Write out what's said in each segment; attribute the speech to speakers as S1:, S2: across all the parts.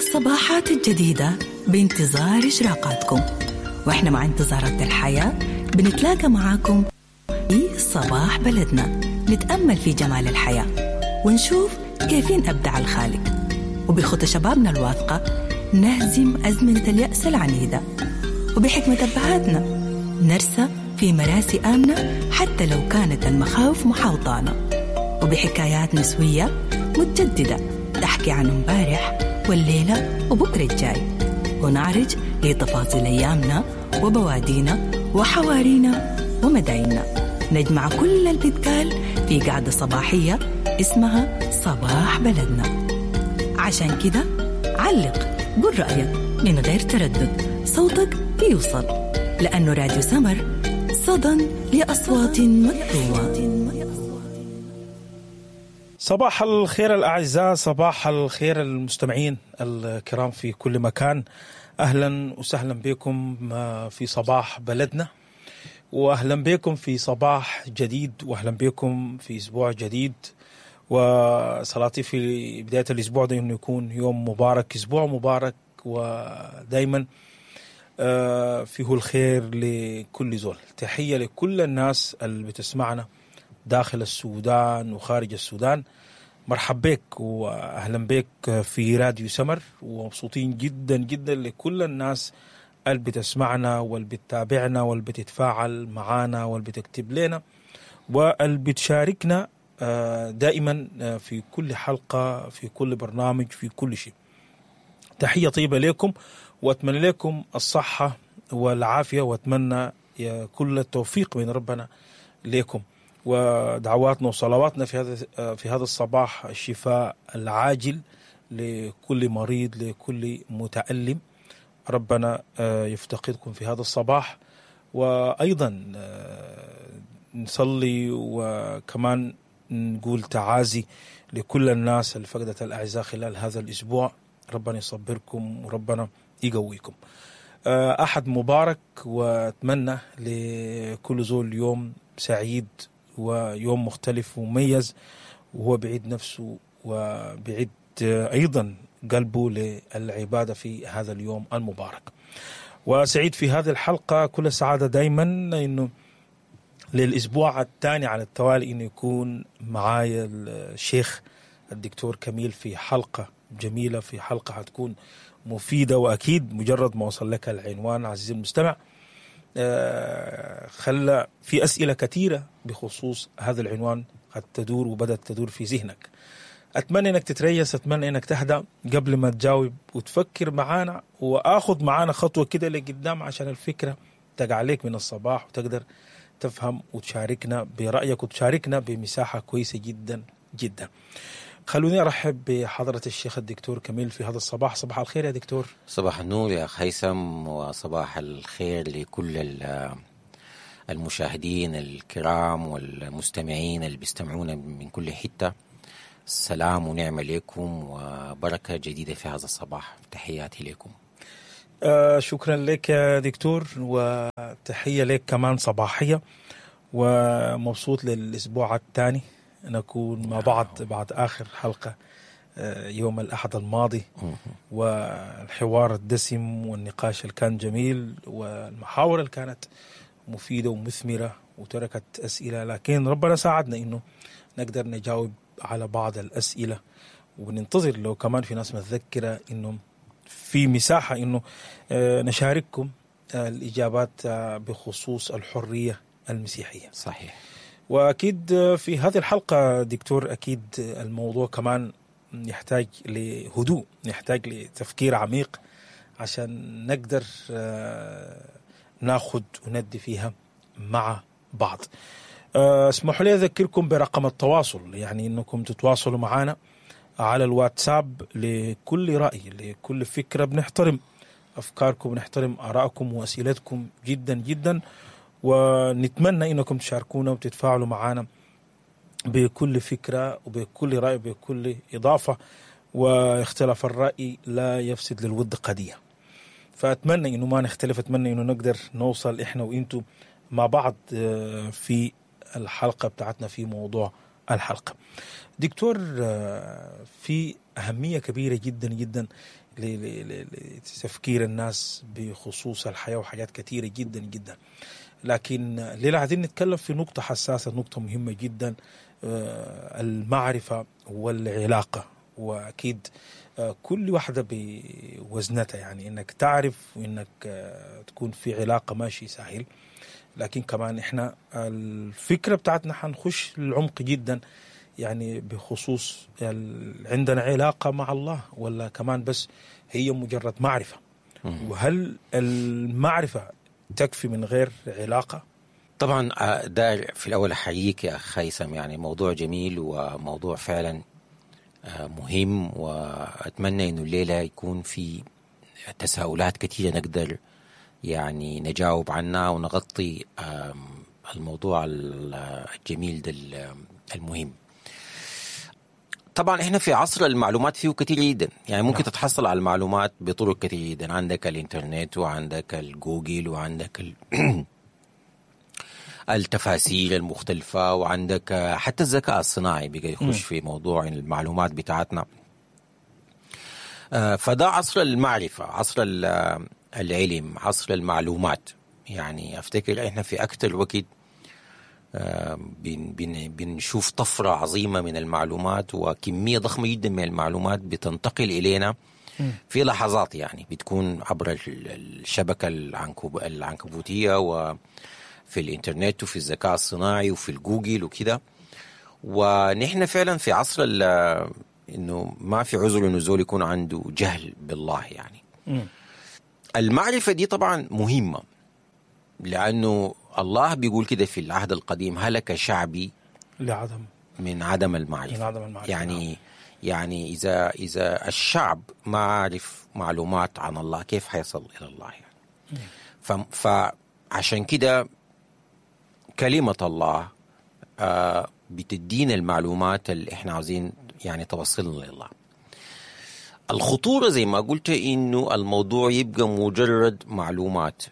S1: الصباحات الجديدة بانتظار إشراقاتكم وإحنا مع انتظارات الحياة بنتلاقى معاكم في صباح بلدنا نتأمل في جمال الحياة ونشوف كيفين أبدع الخالق وبخطى شبابنا الواثقة نهزم أزمنة اليأس العنيدة وبحكمة أبهاتنا نرسى في مراسي آمنة حتى لو كانت المخاوف محاوطانا وبحكايات نسوية متجددة تحكي عن امبارح والليلة وبكرة الجاي ونعرج لتفاصيل أيامنا وبوادينا وحوارينا ومدايننا نجمع كل اللي بيتقال في قعدة صباحية اسمها صباح بلدنا عشان كده علق قل رأيك من غير تردد صوتك بيوصل لأنه راديو سمر صدى لأصوات مكتومة
S2: صباح الخير الأعزاء صباح الخير المستمعين الكرام في كل مكان أهلا وسهلا بكم في صباح بلدنا وأهلا بكم في صباح جديد وأهلا بكم في أسبوع جديد وصلاتي في بداية الأسبوع ده إنه يكون يوم مبارك أسبوع مبارك ودايما فيه الخير لكل زول تحية لكل الناس اللي بتسمعنا داخل السودان وخارج السودان مرحب بك واهلا بك في راديو سمر ومبسوطين جدا جدا لكل الناس اللي بتسمعنا واللي بتتابعنا واللي بتتفاعل معانا واللي بتكتب لنا واللي بتشاركنا دائما في كل حلقة في كل برنامج في كل شيء تحية طيبة لكم واتمنى لكم الصحة والعافية واتمنى كل التوفيق من ربنا لكم ودعواتنا وصلواتنا في هذا في هذا الصباح الشفاء العاجل لكل مريض لكل متألم ربنا يفتقدكم في هذا الصباح وايضا نصلي وكمان نقول تعازي لكل الناس اللي فقدت الاعزاء خلال هذا الاسبوع ربنا يصبركم وربنا يقويكم احد مبارك واتمنى لكل زول يوم سعيد ويوم مختلف ومميز وهو بعيد نفسه وبعيد ايضا قلبه للعباده في هذا اليوم المبارك. وسعيد في هذه الحلقه كل السعاده دائما انه للاسبوع الثاني على التوالي انه يكون معايا الشيخ الدكتور كميل في حلقه جميله في حلقه حتكون مفيده واكيد مجرد ما وصل لك العنوان عزيزي المستمع خلى في أسئلة كثيرة بخصوص هذا العنوان قد تدور وبدأت تدور في ذهنك أتمنى أنك تتريس أتمنى أنك تهدى قبل ما تجاوب وتفكر معانا وآخذ معانا خطوة كده لقدام عشان الفكرة تقع عليك من الصباح وتقدر تفهم وتشاركنا برأيك وتشاركنا بمساحة كويسة جدا جدا خلوني ارحب بحضره الشيخ الدكتور كميل في هذا الصباح صباح الخير يا دكتور
S3: صباح النور يا اخ هيثم وصباح الخير لكل المشاهدين الكرام والمستمعين اللي بيستمعونا من كل حته سلام ونعمه لكم وبركه جديده في هذا الصباح تحياتي لكم
S2: آه شكرا لك يا دكتور وتحيه لك كمان صباحيه ومبسوط للاسبوع الثاني نكون مع بعض بعد آخر حلقة يوم الأحد الماضي والحوار الدسم والنقاش اللي كان جميل والمحاور اللي كانت مفيدة ومثمرة وتركت أسئلة لكن ربنا ساعدنا إنه نقدر نجاوب على بعض الأسئلة وننتظر لو كمان في ناس متذكرة إنه في مساحة إنه نشارككم الإجابات بخصوص الحرية المسيحية
S3: صحيح
S2: واكيد في هذه الحلقه دكتور اكيد الموضوع كمان يحتاج لهدوء يحتاج لتفكير عميق عشان نقدر ناخذ وندي فيها مع بعض اسمحوا لي اذكركم برقم التواصل يعني انكم تتواصلوا معنا على الواتساب لكل راي لكل فكره بنحترم افكاركم بنحترم ارائكم واسئلتكم جدا جدا ونتمنى انكم تشاركونا وتتفاعلوا معنا بكل فكره وبكل راي وبكل اضافه واختلاف الراي لا يفسد للود قضيه. فاتمنى انه ما نختلف اتمنى انه نقدر نوصل احنا وانتم مع بعض في الحلقه بتاعتنا في موضوع الحلقه. دكتور في أهمية كبيرة جدا جدا ل- ل- ل- لتفكير الناس بخصوص الحياة وحاجات كثيرة جدا جدا لكن الليلة عايزين نتكلم في نقطة حساسة نقطة مهمة جدا آه، المعرفة والعلاقة وأكيد آه، كل واحدة بوزنتها يعني إنك تعرف وإنك آه، تكون في علاقة ماشي سهل لكن كمان إحنا الفكرة بتاعتنا حنخش للعمق جدا يعني بخصوص ال- عندنا علاقة مع الله ولا كمان بس هي مجرد معرفة وهل المعرفة تكفي من غير علاقة؟
S3: طبعا آه، ده في الاول احييك يا اخ هيثم يعني موضوع جميل وموضوع فعلا آه، مهم واتمنى انه الليله يكون في تساؤلات كثيره نقدر يعني نجاوب عنها ونغطي آم، الموضوع ال- الجميل ده ال- المهم طبعا احنا في عصر المعلومات فيه كثير جدا يعني ممكن
S2: نعم.
S3: تتحصل على المعلومات بطرق كثير جدا عندك الانترنت وعندك الجوجل وعندك ال... التفاسير المختلفة وعندك آه، حتى الذكاء الصناعي بقى يخش في موضوع المعلومات بتاعتنا آه، فده عصر المعرفة عصر ال- آه، العلم عصر المعلومات يعني افتكر احنا في اكثر وقت آه، بن بن بنشوف طفرة عظيمة من المعلومات وكمية ضخمة جدا من المعلومات بتنتقل إلينا في لحظات يعني بتكون عبر ال- الشبكة العنكب العنكبوتية وفي الإنترنت وفي الذكاء الصناعي وفي الجوجل وكده ونحن فعلا في عصر ال- انه ما في عذر انه الزول يكون عنده جهل بالله يعني
S2: مم.
S3: المعرفة دي طبعا مهمة لأنه الله بيقول كده في العهد القديم هلك شعبي
S2: لعدم
S3: من عدم المعرفة
S2: من عدم المعرفة،
S3: يعني
S2: نعم.
S3: يعني إذا إذا الشعب ما عارف معلومات عن الله كيف حيصل إلى الله يعني ف- فعشان كده كلمة الله آه بتدينا المعلومات اللي احنا عاوزين يعني توصلنا لله الخطورة زي ما قلت إنه الموضوع يبقى مجرد معلومات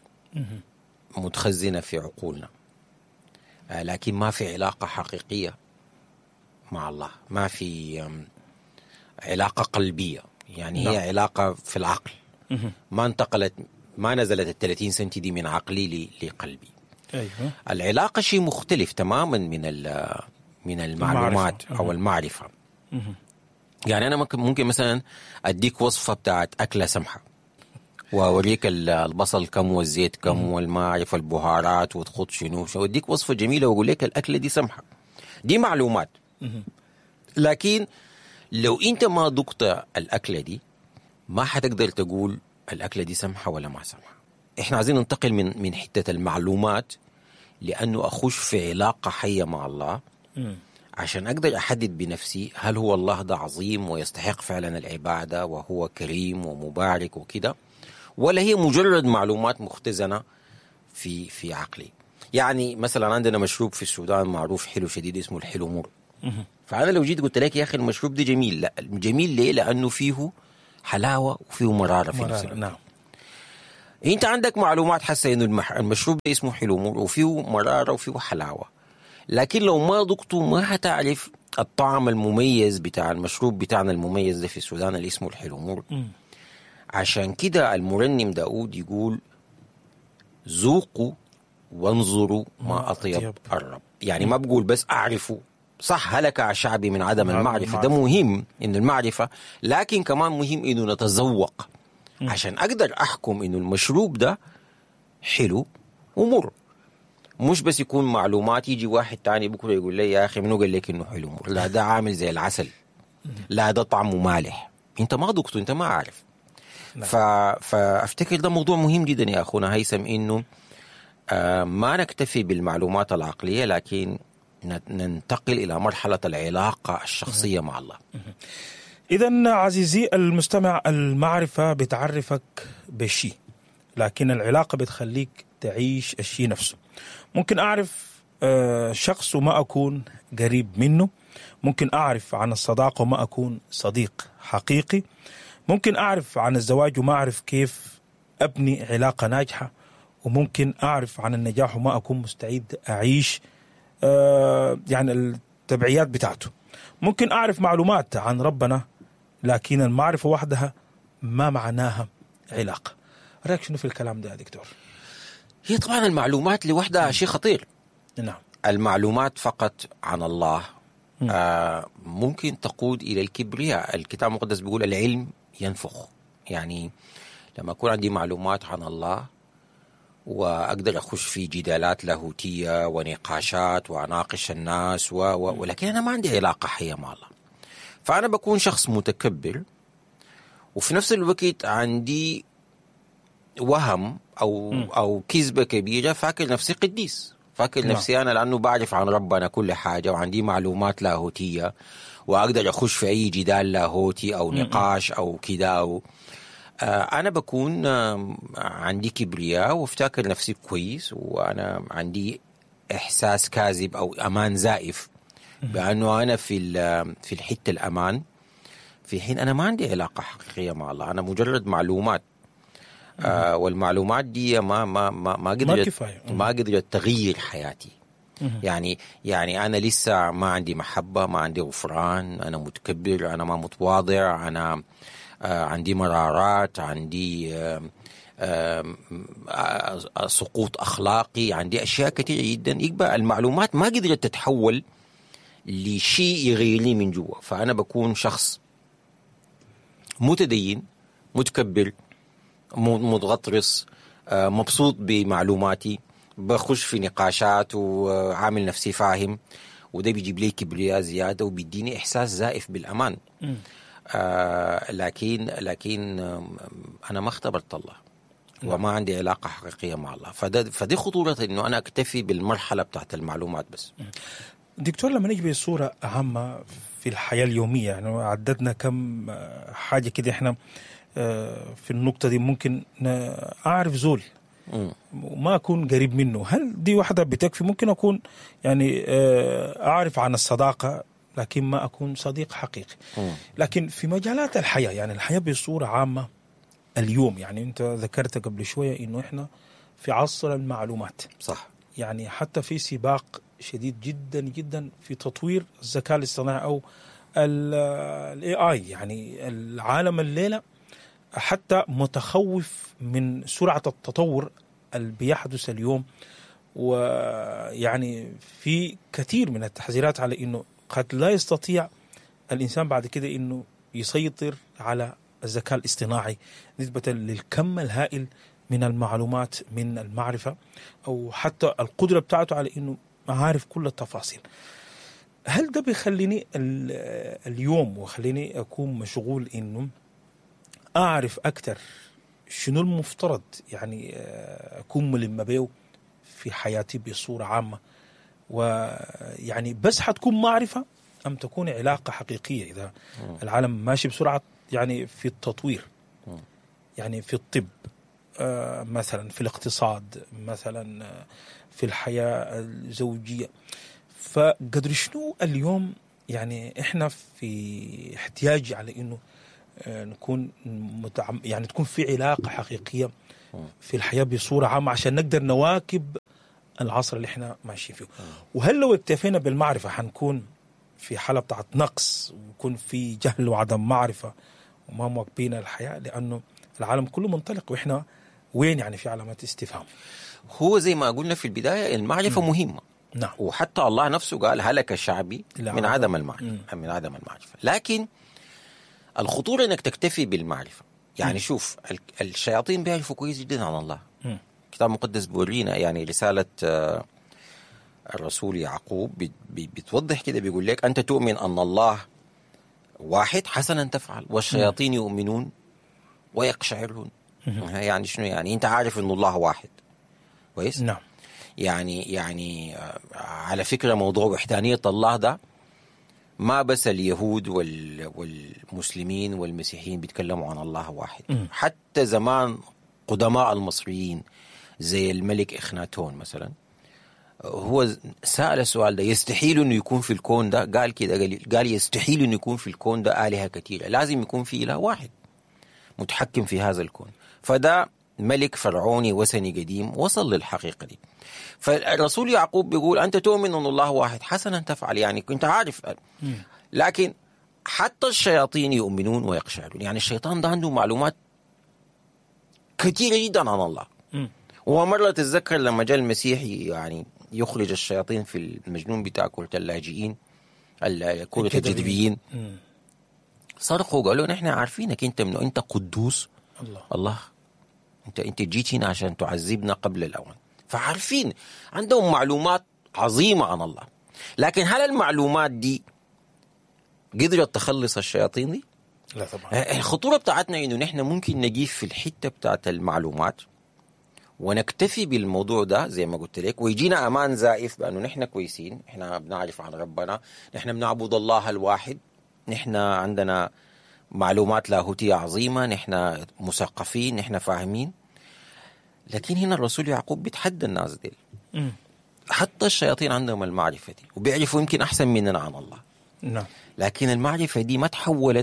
S3: متخزنة في عقولنا آه، لكن ما في علاقة حقيقية مع الله ما في آم، علاقة قلبية يعني
S2: نعم.
S3: هي علاقة في العقل
S2: مهم.
S3: ما انتقلت ما نزلت ال 30 سنتي دي من عقلي ل- لقلبي
S2: ايوه
S3: العلاقة شيء مختلف تماما من ال- من المعلومات
S2: المعرفة.
S3: أو المعرفة
S2: مهم.
S3: يعني أنا ممكن ممكن مثلا أديك وصفة بتاعت أكلة سمحة وأوريك ال- البصل كم والزيت كم والما أعرف البهارات وتخط شنو شنو أديك وصفة جميلة وأقول لك الأكلة دي سمحة دي معلومات
S2: مهم.
S3: لكن لو أنت ما ذقت الأكلة دي ما حتقدر تقول الأكلة دي سمحة ولا ما سمحة إحنا عايزين ننتقل من من حتة المعلومات لأنه أخش في علاقة حية مع الله
S2: مم.
S3: عشان أقدر أحدد بنفسي هل هو الله ده عظيم ويستحق فعلا العبادة وهو كريم ومبارك وكده ولا هي مجرد معلومات مختزنة في في عقلي يعني مثلا عندنا مشروب في السودان معروف حلو شديد اسمه الحلو مر
S2: مهم.
S3: فأنا لو جيت قلت لك يا أخي المشروب ده جميل لا جميل ليه لأنه فيه حلاوة وفيه مرارة في نفس
S2: مرارة
S3: الوقت
S2: نعم
S3: انت عندك معلومات حاسه انه المح... المشروب ده اسمه حلو مر وفيه مراره وفيه حلاوه لكن لو ما ذقته ما هتعرف الطعم المميز بتاع المشروب بتاعنا المميز ده في السودان اللي اسمه الحلو مر
S2: مم.
S3: عشان كده المرنم داود يقول ذوقوا وانظروا ما اطيب
S2: أطيب.
S3: الرب يعني ما بقول بس اعرفه صح هلك شعبي من عدم
S2: عدم
S3: المعرفه ده
S2: المعرفة.
S3: مهم ان المعرفه لكن كمان مهم انه نتذوق عشان اقدر احكم انه المشروب ده حلو ومر مش بس يكون معلومات يجي واحد تاني بكره يقول لي يا اخي منو قال لك انه حلو مر لا ده عامل زي العسل لا ده طعمه مالح انت ما ذقته انت ما عارف
S2: نعم.
S3: ف... فافتكر ده موضوع مهم جدا يا اخونا هيثم انه آه ما نكتفي بالمعلومات العقليه لكن ن- ننتقل الى مرحله العلاقه الشخصيه مع الله
S2: إذا عزيزي المستمع المعرفة بتعرفك بشيء لكن العلاقة بتخليك تعيش الشيء نفسه ممكن أعرف آه، شخص وما أكون قريب منه ممكن أعرف عن الصداقة وما أكون صديق حقيقي ممكن أعرف عن الزواج وما أعرف كيف أبني علاقة ناجحة وممكن أعرف عن النجاح وما أكون مستعد أعيش آه، يعني التبعيات بتاعته ممكن أعرف معلومات عن ربنا لكن المعرفة وحدها ما معناها علاقة رأيك شنو في الكلام ده يا دكتور
S3: هي طبعا المعلومات لوحدها شيء خطير
S2: نعم
S3: المعلومات فقط عن الله آه ممكن تقود الى الكبرياء الكتاب المقدس بيقول العلم ينفخ يعني لما يكون عندي معلومات عن الله واقدر اخش في جدالات لاهوتيه ونقاشات واناقش الناس و... و... ولكن انا ما عندي علاقه حيه مع الله فانا بكون شخص متكبر وفي نفس الوقت عندي وهم او
S2: م.
S3: او كذبه كبيره فاكر نفسي قديس فاكر
S2: نعم.
S3: نفسي انا لانه بعرف عن ربنا كل حاجه وعندي معلومات لاهوتيه واقدر اخش في اي جدال لاهوتي او نقاش او كده او آه، انا بكون آم، عندي كبرياء وافتكر نفسي كويس وانا عندي احساس كاذب او امان زائف بانه انا في ال- في الحته الامان في حين انا ما عندي علاقه حقيقيه مع الله انا مجرد معلومات آه والمعلومات دي ما ما ما ما قدرت
S2: كفاية.
S3: ما قدرت تغير حياتي يعني يعني انا لسه ما عندي محبه ما عندي غفران انا متكبر انا ما متواضع انا آه عندي مرارات عندي آه آه آه سقوط اخلاقي عندي اشياء كثيره جدا يبقى المعلومات ما قدرت تتحول لشيء يغيرني من جوا فانا بكون شخص متدين متكبر م- متغطرس آه، مبسوط بمعلوماتي بخش في نقاشات وعامل نفسي فاهم وده بيجيب لي كبرياء زياده وبيديني احساس زائف بالامان آه لكن لكن آم، انا ما اختبرت الله وما عندي علاقه حقيقيه مع الله فده فدي خطوره انه انا اكتفي بالمرحله بتاعت المعلومات بس
S2: دكتور لما نجي بصورة عامة في الحياة اليومية يعني عددنا كم آه، حاجة كده احنا آه، في النقطة دي ممكن ن- أعرف زول
S3: مم.
S2: وما أكون قريب منه هل دي واحدة بتكفي ممكن أكون يعني آه، أعرف عن الصداقة لكن ما أكون صديق حقيقي
S3: مم.
S2: لكن في مجالات الحياة يعني الحياة بصورة عامة اليوم يعني أنت ذكرت قبل شوية إنه إحنا في عصر المعلومات
S3: صح
S2: يعني حتى في سباق شديد جدا جدا في تطوير الذكاء الاصطناعي او الاي اي يعني العالم الليله حتى متخوف من سرعه التطور اللي بيحدث اليوم ويعني في كثير من التحذيرات على انه قد لا يستطيع الانسان بعد كده انه يسيطر على الذكاء الاصطناعي نسبه للكم الهائل من المعلومات من المعرفه او حتى القدره بتاعته على انه عارف كل التفاصيل هل ده بيخليني ال- اليوم وخليني اكون مشغول انه اعرف اكثر شنو المفترض يعني آه، اكون ملم به في حياتي بصوره عامه ويعني بس حتكون معرفه ام تكون علاقه حقيقيه اذا العالم ماشي بسرعه يعني في التطوير يعني في الطب آه، مثلا في الاقتصاد مثلا آه، في الحياه الزوجيه فقدر شنو اليوم يعني احنا في احتياج على انه آه، نكون متعم يعني تكون في علاقه حقيقيه في الحياه بصوره عامه عشان نقدر نواكب العصر اللي احنا ماشيين فيه وهل لو اكتفينا بالمعرفه حنكون في حاله بتاعت نقص ويكون في جهل وعدم معرفه وما مواكبين الحياه لانه العالم كله منطلق واحنا وين يعني في علامات استفهام
S3: هو زي ما قلنا في البدايه المعرفه مهمه
S2: نعم
S3: وحتى الله نفسه قال هلك شعبي
S2: لا
S3: من
S2: عدم.
S3: عدم المعرفه من عدم المعرفه لكن الخطوره انك تكتفي بالمعرفه يعني شوف ال- الشياطين بيعرفوا كويس جدا عن الله
S2: مم.
S3: الكتاب المقدس بورينا يعني رساله آه، الرسول يعقوب بت- بت- بتوضح كده بيقول لك انت تؤمن ان الله واحد حسنا تفعل والشياطين يؤمنون ويقشعرون يعني شنو يعني انت عارف ان الله واحد كويس
S2: نعم
S3: يعني يعني آه، على فكره موضوع وحدانيه الله ده ما بس اليهود وال والمسلمين والمسيحيين بيتكلموا عن الله واحد
S2: مم.
S3: حتى زمان قدماء المصريين زي الملك اخناتون مثلا هو سأل السؤال ده يستحيل انه يكون في الكون ده قال كده قال, قال يستحيل انه يكون في الكون ده آلهة كثيرة لازم يكون في إله واحد متحكم في هذا الكون فده ملك فرعوني وثني قديم وصل للحقيقة دي فالرسول يعقوب بيقول أنت تؤمن أن الله واحد حسنا تفعل يعني كنت عارف لكن حتى الشياطين يؤمنون ويقشعرون يعني الشيطان ده عنده معلومات كثيرة جدا عن الله
S2: مم.
S3: ومرة تتذكر لما جاء المسيح يعني يخرج الشياطين في المجنون بتاع كرة اللاجئين ال- كرة
S2: الجدريين.
S3: الجدريين
S2: مم.
S3: صرخوا قالوا نحن عارفينك انت من انت قدوس
S2: الله
S3: الله انت انت جيت هنا عشان تعذبنا قبل الاوان فعارفين عندهم معلومات عظيمه عن الله لكن هل المعلومات دي قدرت تخلص الشياطين دي؟
S2: لا طبعا
S3: الخطوره بتاعتنا انه نحن ممكن نجيب في الحته بتاعت المعلومات ونكتفي بالموضوع ده زي ما قلت لك ويجينا امان زائف بانه نحن كويسين احنا بنعرف عن ربنا نحن بنعبد الله الواحد نحن عندنا معلومات لاهوتيه عظيمه نحن مثقفين نحن فاهمين لكن هنا الرسول يعقوب بيتحدى الناس دي
S2: مم.
S3: حتى الشياطين عندهم المعرفه دي وبيعرفوا يمكن احسن مننا عن الله
S2: نعم
S3: لكن المعرفة دي ما تحولت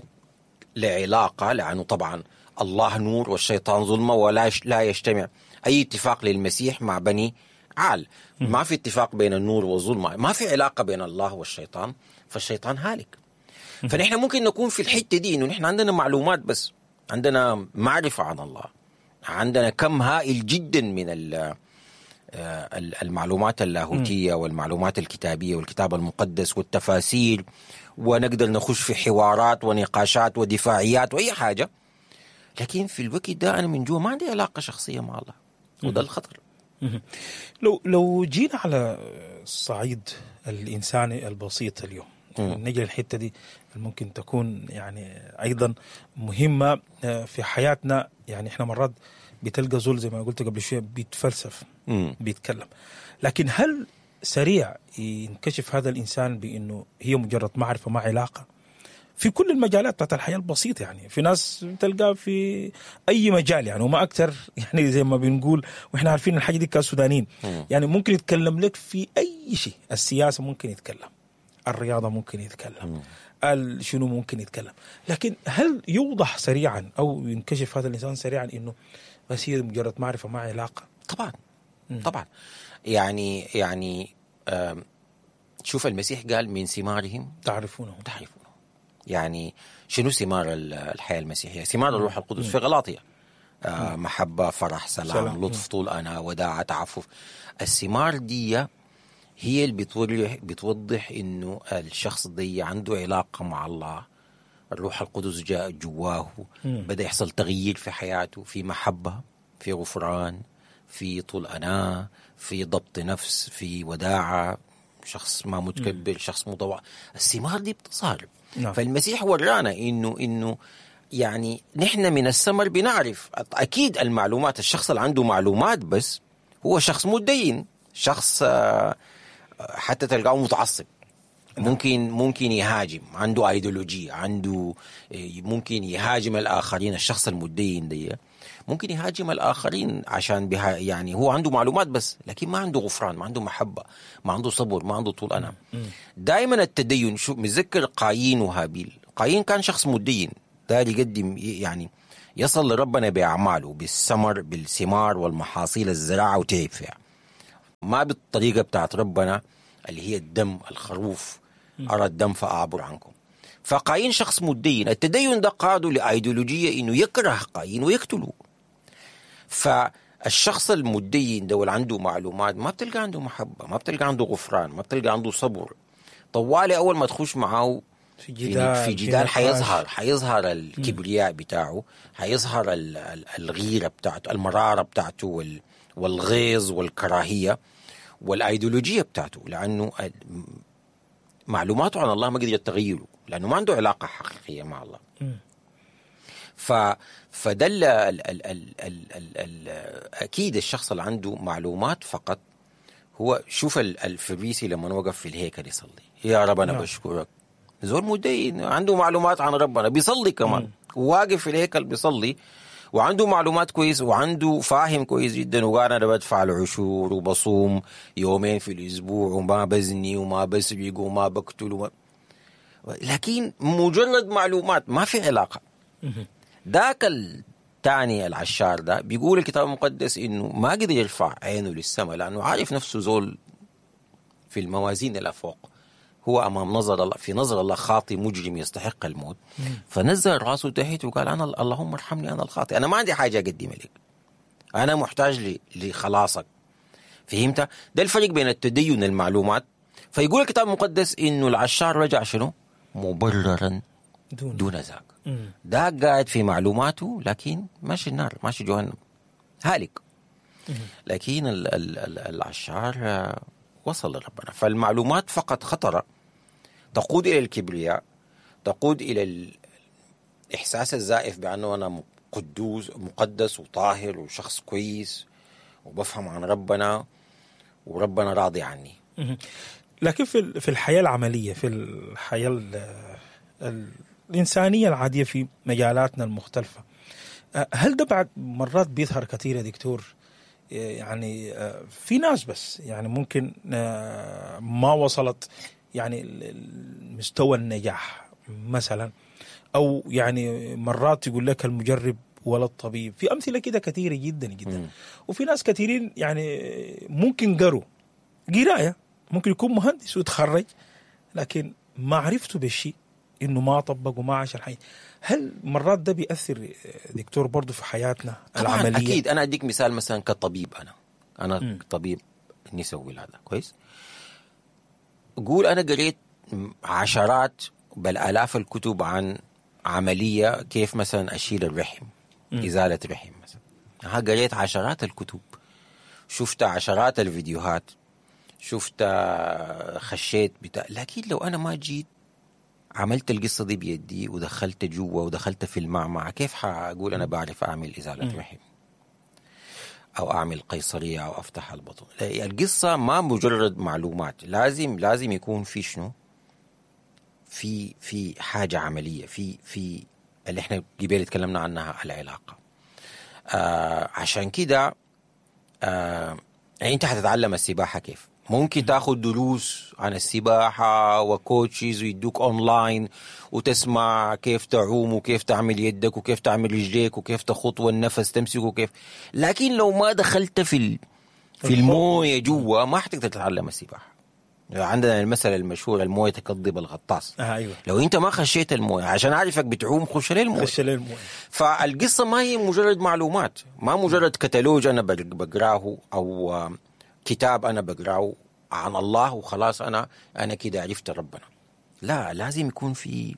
S3: لعلاقة لأنه طبعا الله نور والشيطان ظلمة ولا يش- لا يجتمع أي اتفاق للمسيح مع بني عال ما في اتفاق بين النور والظلمة ما في علاقة بين الله والشيطان فالشيطان هالك فنحن ممكن نكون في الحتة دي إنه نحن عندنا معلومات بس عندنا معرفة عن الله عندنا كم هائل جدا من ال- آه، ال- المعلومات اللاهوتية والمعلومات الكتابية والكتاب المقدس والتفاسير ونقدر نخش في حوارات ونقاشات ودفاعيات وأي حاجة لكن في الوقت ده أنا من جوا ما عندي علاقة شخصية مع الله وده الخطر
S2: مهم. لو لو جينا على الصعيد الانساني البسيط اليوم نجي للحته دي ممكن تكون يعني ايضا مهمه آه، في حياتنا يعني احنا مرات بتلقى زول زي ما قلت قبل شويه بيتفلسف
S3: مم.
S2: بيتكلم لكن هل سريع ينكشف هذا الانسان بانه هي مجرد معرفه ما علاقه في كل المجالات بتاعت الحياه البسيطه يعني في ناس تلقاه في اي مجال يعني وما اكثر يعني زي ما بنقول واحنا عارفين الحاجه دي كسودانيين يعني ممكن يتكلم لك في اي شيء السياسه ممكن يتكلم الرياضه ممكن يتكلم ال- شنو ممكن يتكلم لكن هل يوضح سريعا او ينكشف هذا الانسان سريعا انه بس هي مجرد معرفه ما علاقه
S3: طبعا طبعا يعني يعني آم، شوف المسيح قال من ثمارهم
S2: تعرفونه
S3: تعرفونه يعني شنو ثمار ال- الحياة المسيحية ثمار الروح القدس في غلاطية آه محبة فرح سلام,
S2: سلام.
S3: سلام. لطف طول أنا وداعة تعفف الثمار دي هي اللي بتوضح, بتوضح إنه الشخص دي عنده علاقة مع الله الروح القدس جاء جواه بدأ يحصل تغيير في حياته في محبة في غفران في طول أناة في ضبط نفس في وداعة شخص ما متكبر شخص متواضع الثمار دي بتظهر
S2: نعم.
S3: فالمسيح ورانا انه انه يعني نحن من الثمر بنعرف اكيد المعلومات الشخص اللي عنده معلومات بس هو شخص متدين شخص آه، حتى تلقاه متعصب ممكن ممكن يهاجم عنده ايديولوجية عنده إيه، ممكن يهاجم الاخرين الشخص المتدين دي ممكن يهاجم الاخرين عشان بها يعني هو عنده معلومات بس لكن ما عنده غفران ما عنده محبه ما عنده صبر ما عنده طول انام دائما التدين شو متذكر قايين وهابيل قايين كان شخص متدين داير يقدم يعني يصل لربنا باعماله بالثمر بالثمار والمحاصيل الزراعه وتعب فيها ما بالطريقه بتاعت ربنا اللي هي الدم الخروف ارى الدم فاعبر عنكم فقايين شخص متدين التدين ده قاده لايديولوجيه انه يكره قايين ويقتله فالشخص المتدين ده واللي عنده معلومات ما بتلقى عنده محبه ما بتلقى عنده غفران ما بتلقى عنده صبر طوالي اول ما تخش معاه
S2: في جدال
S3: في
S2: في
S3: جدال
S2: نقاش.
S3: حيظهر حيظهر الكبرياء بتاعه حيظهر ال- ال- الغيره بتاعته المراره بتاعته وال- والغيظ والكراهيه والايديولوجيه بتاعته لانه ال- معلوماته عن الله ما قدر تغيره لانه ما عنده علاقه حقيقيه مع الله ف فدل ال... ال... ال... ال... ال... ال... اكيد الشخص اللي عنده معلومات فقط هو شوف ال- الفريسي لما وقف في الهيكل يصلي يا رب انا
S2: نعم.
S3: بشكرك زول مدين عنده معلومات عن ربنا بيصلي كمان واقف في الهيكل بيصلي وعنده معلومات كويس وعنده فاهم كويس جدا وقال انا بدفع العشور وبصوم يومين في الاسبوع وما بزني وما بسرق وما بقتل وما لكن مجرد معلومات ما في علاقه ذاك الثاني العشار ده بيقول الكتاب المقدس انه ما قدر يرفع عينه للسماء لانه عارف نفسه زول في الموازين اللي فوق هو امام نظر الله في نظر الله خاطي مجرم يستحق الموت فنزل راسه تحت وقال انا اللهم ارحمني انا الخاطئ انا ما عندي حاجه اقدمها لك انا محتاج ل- لخلاصك فهمت ده الفرق بين التدين المعلومات فيقول الكتاب المقدس انه العشار رجع شنو مبررا
S2: دون,
S3: دون ذاك
S2: مم.
S3: ده قاعد في معلوماته لكن ماشي النار ماشي جهنم هالك لكن ال- ال- ال- العشار آه، وصل لربنا فالمعلومات فقط خطرة تقود إلى الكبرياء تقود إلى الإحساس الزائف بأنه أنا قدوس مقدس وطاهر وشخص كويس وبفهم عن ربنا وربنا راضي عني
S2: مهم. لكن في ال- في الحياه العمليه في الحياه ال- ال- الانسانيه العاديه في مجالاتنا المختلفه أه، هل ده بعد مرات بيظهر كثير يا دكتور أه، يعني أه، في ناس بس يعني ممكن أه، ما وصلت يعني ال- ال- مستوى النجاح مثلا او يعني مرات يقول لك المجرب ولا الطبيب في امثله كده كثيره جدا جدا
S3: مم.
S2: وفي ناس كثيرين يعني ممكن قروا قرايه ممكن يكون مهندس ويتخرج لكن معرفته بالشيء انه ما طبق وما عاش الحياه هل مرات ده بيأثر دكتور برضه في حياتنا
S3: طبعا
S2: العمليه
S3: اكيد انا اديك مثال مثلا كطبيب انا انا
S2: مم.
S3: طبيب نسوي ولاده كويس قول انا قريت عشرات بل الاف الكتب عن عمليه كيف مثلا اشيل الرحم
S2: مم.
S3: ازاله رحم مثلا ها قريت عشرات الكتب شفت عشرات الفيديوهات شفت خشيت بتاع لكن لو انا ما جيت عملت القصه دي بيدي ودخلت جوا ودخلت في المعمعة كيف حاقول انا بعرف اعمل ازاله رحم او اعمل قيصريه او افتح البطن لا، القصه ما مجرد معلومات لازم لازم يكون في شنو في في حاجه عمليه في في اللي احنا قبل تكلمنا عنها العلاقه آه عشان كده آه يعني انت حتتعلم السباحه كيف ممكن تاخذ دروس عن السباحه وكوتشز ويدوك اونلاين وتسمع كيف تعوم وكيف تعمل يدك وكيف تعمل رجليك وكيف تخط والنفس تمسكه كيف لكن لو ما دخلت في ال... في المويه جوا ما حتقدر تتعلم السباحه عندنا المثل المشهور المويه تكذب الغطاس
S2: آه ايوه
S3: لو انت ما خشيت المويه عشان اعرفك بتعوم خش للمويه
S2: خش للمويه
S3: فالقصة ما هي مجرد معلومات ما مجرد كتالوج أنا بق- بقراه أو آه، كتاب أنا بقراه عن الله وخلاص أنا أنا كده عرفت ربنا لا لازم يكون في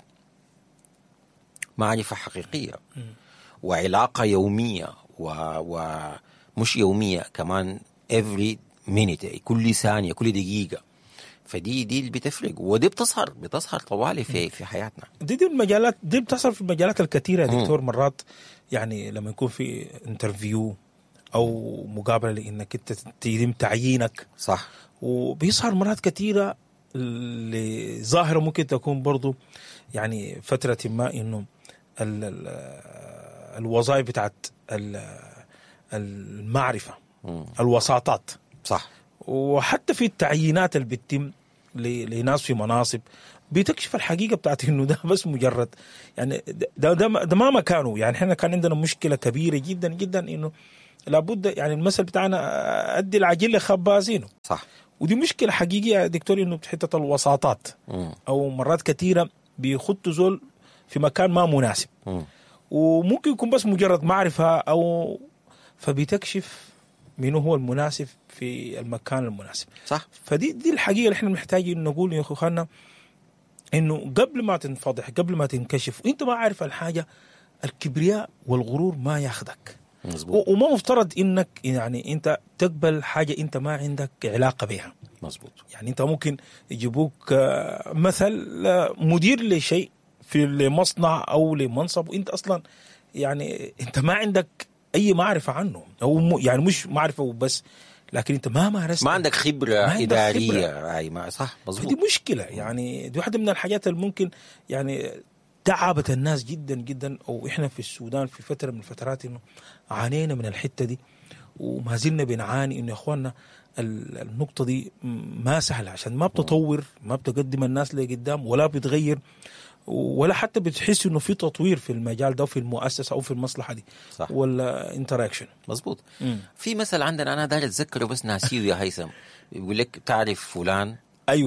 S3: معرفة حقيقية وعلاقة يومية و... ومش يومية كمان every minute كل ثانية كل دقيقة فدي دي اللي بتفرق ودي بتظهر بتظهر طوالي في في حياتنا
S2: دي دي المجالات دي بتحصل في المجالات الكثيره يا
S3: مم.
S2: دكتور مرات يعني لما يكون في انترفيو او مقابله لانك انت تتم تعيينك
S3: صح
S2: وبيظهر مرات كثيرة لظاهرة ممكن تكون برضو يعني فترة ما انه ال- ال- الوظائف بتاعت ال- المعرفة
S3: مم.
S2: الوساطات
S3: صح
S2: وحتى في التعيينات اللي بتتم ل- لناس في مناصب بتكشف الحقيقه بتاعت انه ده بس مجرد يعني ده ده, ما- ده ما مكانه يعني احنا كان عندنا مشكله كبيره جدا جدا انه لابد يعني المثل بتاعنا ادي العجل لخبازينه
S3: صح
S2: ودي مشكله حقيقيه يا دكتور انه حته الوساطات
S3: مم.
S2: او مرات كثيره بيخطوا زول في مكان ما مناسب
S3: مم.
S2: وممكن يكون بس مجرد معرفه او فبتكشف من هو المناسب في المكان المناسب
S3: صح
S2: فدي دي الحقيقه اللي احنا محتاجين نقول يا اخوانا انه قبل ما تنفضح قبل ما تنكشف وانت ما عارف الحاجه الكبرياء والغرور ما ياخذك
S3: مظبوط
S2: و- وما مفترض انك يعني انت تقبل حاجه انت ما عندك علاقه بها
S3: مظبوط
S2: يعني انت ممكن يجيبوك آه، مثل آه، مدير لشيء في لمصنع او لمنصب وانت اصلا يعني انت ما عندك اي معرفه عنه او م- يعني مش معرفه وبس لكن انت ما مارست
S3: ما عندك خبره
S2: ما عندك
S3: اداريه اي ما صح مظبوط
S2: فدي مشكله يعني دي واحده من الحاجات اللي ممكن يعني تعبت الناس جدا جدا او احنا في السودان في فتره من الفترات انه عانينا من الحته دي وما زلنا بنعاني انه يا اخواننا ال- النقطه دي ما سهله عشان ما بتطور ما بتقدم الناس لقدام ولا بتغير ولا حتى بتحس انه في تطوير في المجال ده في المؤسسه او في المصلحه دي
S3: صح.
S2: ولا انتراكشن
S3: مظبوط في مثل عندنا انا داير اتذكره بس ناسيه يا هيثم يقول لك تعرف فلان
S2: ايوه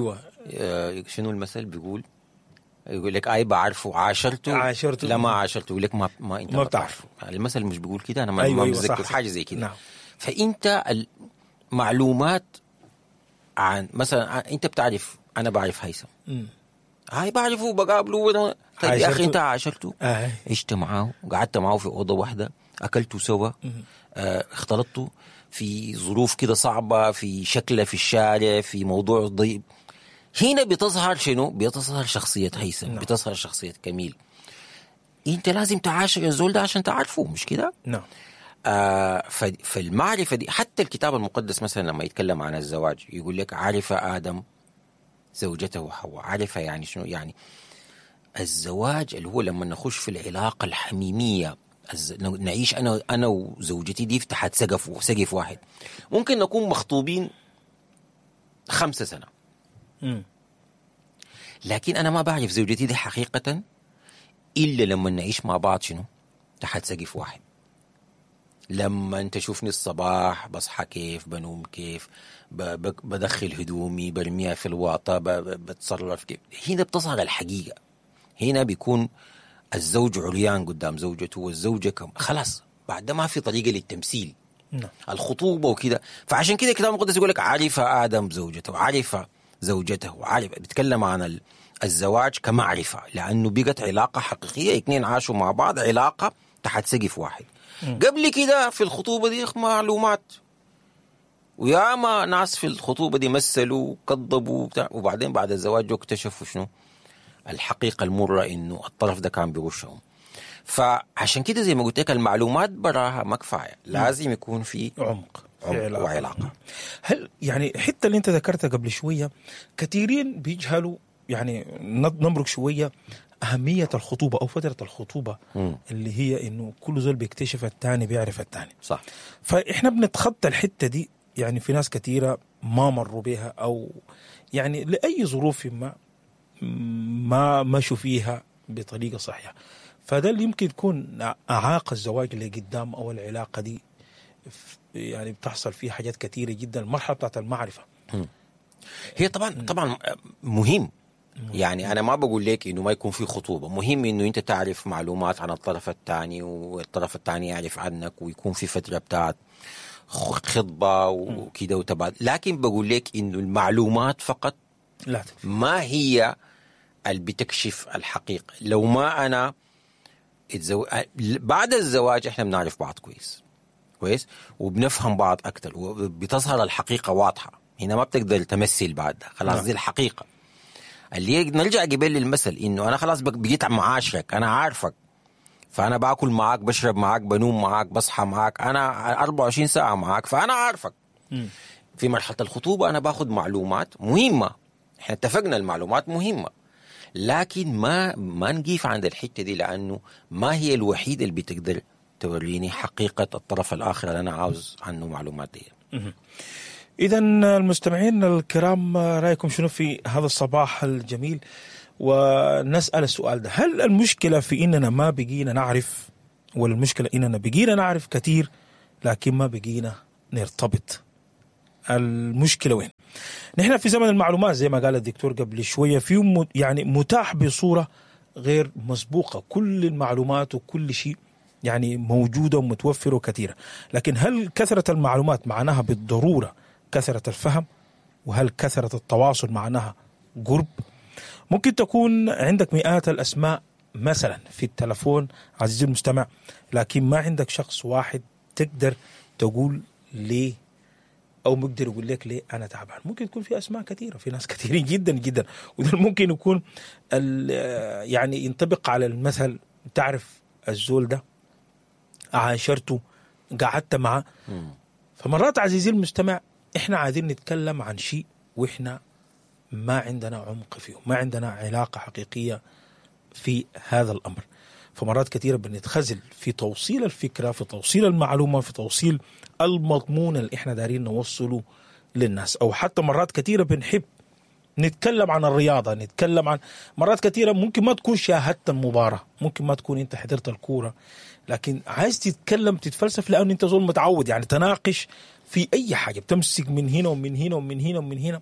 S3: آه، شنو المثل بيقول يقول لك اي بعرفه عاشرته
S2: عاشرته.
S3: لا ما عاشرته يقول لك ما ما انت
S2: ما
S3: ما
S2: بتعرفه.
S3: بتعرفه المثل مش بيقول كده انا ما,
S2: أيوة،
S3: ما
S2: أيوة،
S3: متذكر
S2: صح، صح.
S3: حاجه زي كده
S2: نعم.
S3: فانت المعلومات عن مثلا انت بتعرف انا بعرف هيثم
S2: مم.
S3: هاي بعرفه بقابله وأنا- طيب يا اخي
S2: عاشرته.
S3: انت عاشرته
S2: آه.
S3: عشت معاه قعدت معاه في اوضه واحده اكلتوا سوا آه اختلطتوا في ظروف كده صعبه في شكله في الشارع في موضوع ضيق هنا بتظهر شنو؟ بتظهر شخصيه هيثم
S2: نعم.
S3: بتظهر شخصيه كميل انت لازم تعاشر الزول ده عشان تعرفه مش كده؟
S2: نعم
S3: آه ف- فالمعرفة دي حتى الكتاب المقدس مثلا لما يتكلم عن الزواج يقول لك عرف آدم زوجته حواء عرف يعني شنو يعني الزواج اللي هو لما نخش في العلاقة الحميمية الز- نعيش أنا أنا وزوجتي دي في تحت سقف سقف واحد ممكن نكون مخطوبين خمسة سنة
S2: مم.
S3: لكن أنا ما بعرف زوجتي دي حقيقة إلا لما نعيش مع بعض شنو تحت سقف واحد لما انت تشوفني الصباح بصحى كيف بنوم كيف ب- ب- بدخل هدومي برميها في الواطة ب- ب- بتصرف كيف هنا بتظهر الحقيقة هنا بيكون الزوج عريان قدام زوجته والزوجة كم خلاص بعد ده ما في طريقة للتمثيل
S2: نعم
S3: الخطوبة وكده فعشان كده الكتاب المقدس يقول لك عرف آدم زوجته عرف زوجته عرف بيتكلم عن ال- الزواج كمعرفة لأنه بقت علاقة حقيقية اثنين عاشوا مع بعض علاقة تحت سقف واحد قبل كده في الخطوبة دي معلومات وياما ناس في الخطوبة دي مثلوا وكذبوا وبتاع وبعدين بعد الزواج جو اكتشفوا شنو الحقيقة المرة إنه الطرف ده كان بيغشهم فعشان كده زي ما قلت لك المعلومات براها ما كفاية لازم يكون في
S2: عمق في
S3: عمق
S2: علاقة.
S3: وعلاقة
S2: هل يعني الحته اللي انت ذكرتها قبل شويه كثيرين بيجهلوا يعني ن- نمرق شويه اهميه الخطوبه او فتره الخطوبه
S3: مم.
S2: اللي هي انه كل زول بيكتشف الثاني بيعرف الثاني
S3: صح
S2: فاحنا بنتخطى الحته دي يعني في ناس كثيره ما مروا بها او يعني لاي ظروف ما ما مشوا فيها بطريقه صحيحه فده اللي يمكن يكون اعاق الزواج اللي قدام او العلاقه دي ف- يعني بتحصل فيه حاجات كثيره جدا المرحله بتاعت المعرفه
S3: هي طبعا طبعا مهم يعني انا ما بقول لك انه ما يكون في خطوبه مهم انه انت تعرف معلومات عن الطرف الثاني والطرف الثاني يعرف عنك ويكون في فتره بتاعت خ- خطبه وكده وتبادل لكن بقول لك انه المعلومات فقط
S2: لا تكفي
S3: ما هي اللي بتكشف الحقيقه لو ما انا اتزو... بعد الزواج احنا بنعرف بعض كويس كويس وبنفهم بعض اكثر وبتظهر الحقيقه واضحه هنا ما بتقدر تمثل بعد ده. خلاص
S2: نعم.
S3: دي الحقيقه اللي نرجع قبل للمثل انه انا خلاص بق- بقيت معاشرك انا عارفك فانا باكل معاك بشرب معاك بنوم معاك بصحى معاك انا 24 ساعه معاك فانا عارفك
S2: مم.
S3: في مرحله الخطوبه انا باخذ معلومات مهمه احنا اتفقنا المعلومات مهمه لكن ما ما نقيف عند الحته دي لانه ما هي الوحيده اللي بتقدر توريني حقيقه الطرف الاخر اللي انا عاوز عنه معلومات دي
S2: إذا المستمعين الكرام رأيكم شنو في هذا الصباح الجميل ونسأل السؤال ده هل المشكلة في إننا ما بقينا نعرف ولا المشكلة إننا بقينا نعرف كثير لكن ما بقينا نرتبط المشكلة وين نحن في زمن المعلومات زي ما قال الدكتور قبل شوية في م- يعني متاح بصورة غير مسبوقة كل المعلومات وكل شيء يعني موجودة ومتوفرة وكثيرة لكن هل كثرة المعلومات معناها بالضرورة كثرة الفهم وهل كثرة التواصل معناها قرب ممكن تكون عندك مئات الأسماء مثلا في التلفون عزيزي المستمع لكن ما عندك شخص واحد تقدر تقول ليه او بقدر يقول لك ليه انا تعبان ممكن يكون في اسماء كثيره في ناس كثيرين جدا جدا وده ممكن يكون ال- يعني ينطبق على المثل تعرف الزول ده عاشرته قعدت معه فمرات عزيزي المستمع احنا عايزين نتكلم عن شيء واحنا ما عندنا عمق فيه ما عندنا علاقه حقيقيه في هذا الامر فمرات كثيره بنتخزل في توصيل الفكره في توصيل المعلومه في توصيل المضمون اللي احنا دارين نوصله للناس او حتى مرات كثيره بنحب نتكلم عن الرياضه نتكلم عن مرات كثيره ممكن ما تكون شاهدت المباراه ممكن ما تكون انت حضرت الكوره لكن عايز تتكلم تتفلسف لانه انت زول متعود يعني تناقش في اي حاجه بتمسك من هنا ومن هنا ومن هنا ومن هنا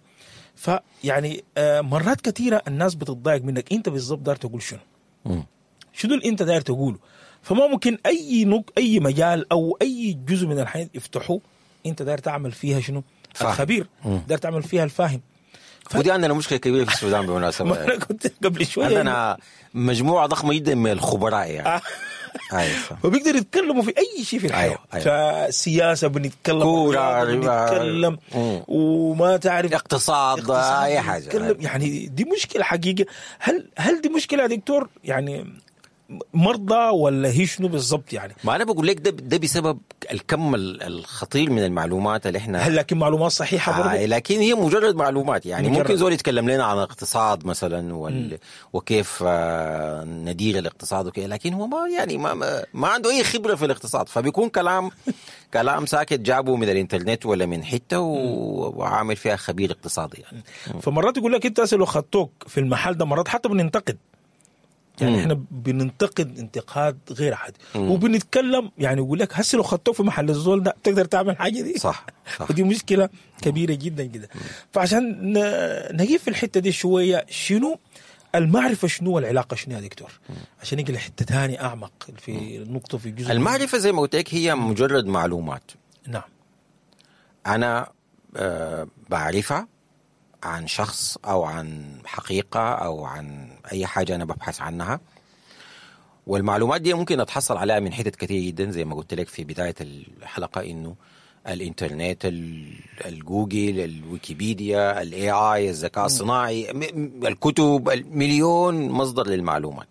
S2: فيعني آه، مرات كثيره الناس بتتضايق منك انت بالضبط داير تقول شنو
S3: مم.
S2: شنو اللي انت داير تقوله فما ممكن اي نق اي مجال او اي جزء من الحياه يفتحوه انت داير تعمل فيها شنو
S3: فاهم.
S2: الخبير
S3: مم.
S2: داير تعمل فيها الفاهم ف-
S3: ودي عندنا مشكله كبيره في السودان بالمناسبه
S2: ما انا كنت قبل شويه
S3: عندنا مجموعه ضخمه جدا من الخبراء يعني
S2: آه.
S3: ايوه صح.
S2: فبيقدروا يتكلموا في اي شيء في الحياه
S3: أيوة،
S2: فسياسه بنتكلم
S3: كورة،
S2: رياضة
S3: ربا.
S2: بنتكلم
S3: مم.
S2: وما تعرف
S3: اقتصاد
S2: اقتصاد
S3: اي حاجه
S2: بنتكلم يعني دي مشكله حقيقه هل هل دي مشكله يا دكتور يعني مرضى ولا هي شنو بالضبط يعني
S3: ما انا بقول لك ده ده بسبب الكم ال- الخطير من المعلومات اللي احنا
S2: هل لكن معلومات صحيحه
S3: آه
S2: برضه
S3: لكن هي مجرد معلومات يعني
S2: مجرد.
S3: ممكن زول يتكلم لنا عن الاقتصاد مثلا وال... وكيف آه، ندير الاقتصاد وكذا لكن هو ما يعني ما, ما, ما عنده اي خبره في الاقتصاد فبيكون كلام كلام ساكت جابه من الانترنت ولا من حته و... وعامل فيها خبير اقتصادي يعني
S2: فمرات يقول لك انت هسه لو خدتوك في المحل ده مرات حتى بننتقد يعني
S3: مم.
S2: احنا بننتقد انتقاد غير عادي
S3: مم.
S2: وبنتكلم يعني يقول لك هسه لو خدتوك في محل الزول ده تقدر تعمل حاجه دي
S3: صح صح
S2: ودي مشكله كبيره جدا جدا فعشان ن- نجيب في الحته دي شويه شنو المعرفه شنو والعلاقه شنو يا دكتور عشان نجي لحته ثاني اعمق في نقطه في جزء
S3: المعرفه زي ما قلت لك هي مجرد معلومات
S2: نعم
S3: انا آه، بعرفها عن شخص او عن حقيقه او عن اي حاجه انا ببحث عنها والمعلومات دي ممكن اتحصل عليها من حتت كثير جدا زي ما قلت لك في بدايه الحلقه انه الانترنت ال- الجوجل الويكيبيديا الاي اي الذكاء الصناعي م- م- الكتب المليون مصدر للمعلومات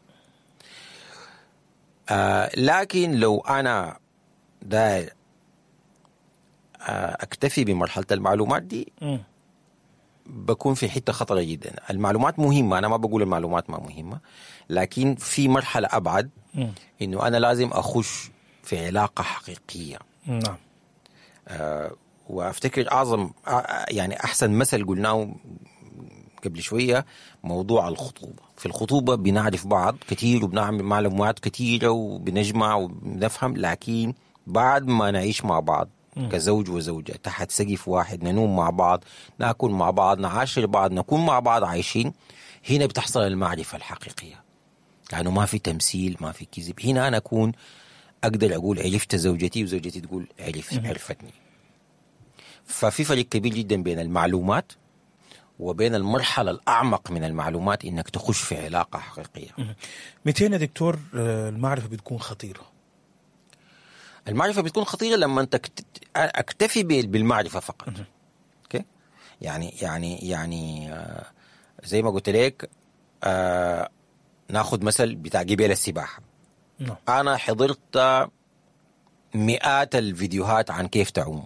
S3: آه لكن لو انا داير آه اكتفي بمرحله المعلومات دي
S2: مم.
S3: بكون في حته خطره جدا المعلومات مهمه انا ما بقول المعلومات ما مهمه لكن في مرحله ابعد
S2: مم.
S3: انه انا لازم اخش في علاقه حقيقيه
S2: نعم
S3: آه وافتكر اعظم آه يعني احسن مثل قلناه قبل شويه موضوع الخطوبه في الخطوبه بنعرف بعض كثير وبنعمل معلومات كثيره وبنجمع وبنفهم لكن بعد ما نعيش مع بعض كزوج وزوجة تحت سقف واحد ننوم مع بعض ناكل مع بعض نعاشر بعض نكون مع بعض عايشين هنا بتحصل المعرفة الحقيقية لأنه ما في تمثيل ما في كذب هنا أنا أكون أقدر أقول عرفت زوجتي وزوجتي تقول عرف عرفتني ففي فرق كبير جدا بين المعلومات وبين المرحلة الأعمق من المعلومات إنك تخش في علاقة حقيقية
S2: متى يا دكتور آه، المعرفه بتكون خطيره
S3: المعرفة بتكون خطيرة لما أنت كت- أكتفي بال- بالمعرفة فقط أوكي يعني يعني يعني آه، زي ما قلت لك آه، ناخذ مثل بتاع جبال السباحة
S2: نعم
S3: أنا حضرت مئات الفيديوهات عن كيف تعوم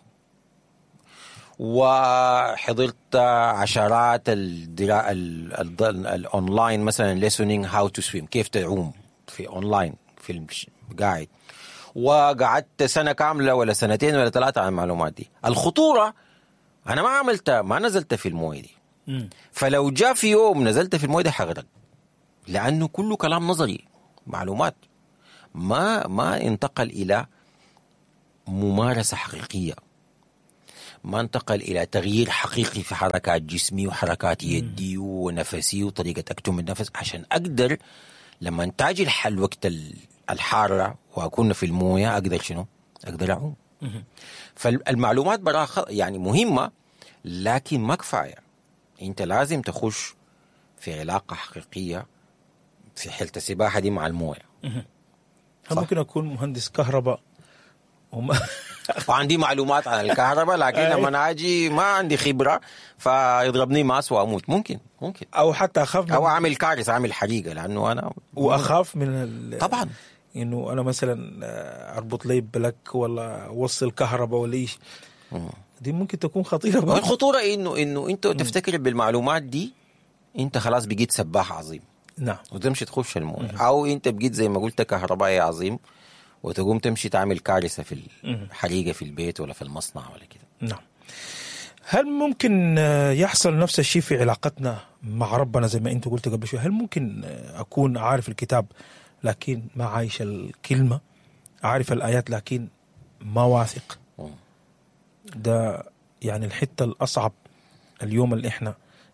S3: وحضرت عشرات الدرا... ال... ال... الاونلاين مثلا ليسونينج هاو تو سويم كيف تعوم في اونلاين في الش- قاعد وقعدت سنه كامله ولا سنتين ولا ثلاثه على المعلومات دي الخطوره انا ما عملت ما نزلت في المويه دي
S2: مم.
S3: فلو جاء في يوم نزلت في المويه دي حغرق لانه كله كلام نظري معلومات ما ما انتقل الى ممارسه حقيقيه ما انتقل الى تغيير حقيقي في حركات جسمي وحركات يدي ونفسي وطريقه اكتم النفس عشان اقدر لما تاجي الح- الوقت ال- الحاره واكون في المويه اقدر شنو؟ اقدر اعوم فالمعلومات براها خ- يعني مهمه لكن ما كفايه انت لازم تخش في علاقه حقيقيه في حاله السباحه دي مع المويه
S2: هل
S3: صح.
S2: ممكن اكون مهندس كهرباء وما
S3: وعندي معلومات عن الكهرباء لكن
S2: أي.
S3: لما أنا اجي ما عندي خبره فيضربني ماس واموت ممكن ممكن
S2: او حتى اخاف من
S3: او اعمل كارثه اعمل حريقه لانه انا
S2: واخاف من ال...
S3: طبعا
S2: انه انا مثلا آه، اربط لي بلك ولا اوصل كهرباء ولا ايش دي ممكن تكون خطيره برضه.
S3: والخطوره انه انه انت تفتكر بالمعلومات دي انت خلاص بقيت سباح عظيم
S2: نعم
S3: وتمشي تخش المويه او انت بقيت زي ما قلت كهربائي عظيم وتقوم تمشي تعمل كارثه في الحريقه في البيت ولا في المصنع ولا كده
S2: نعم هل ممكن آه، يحصل نفس الشيء في علاقتنا مع ربنا زي ما انت قلت قبل شوي هل ممكن آه، اكون عارف الكتاب لكن ما عايش الكلمه عارف الايات لكن ما واثق
S3: مم.
S2: ده يعني الحته الاصعب اليوم اللي احنا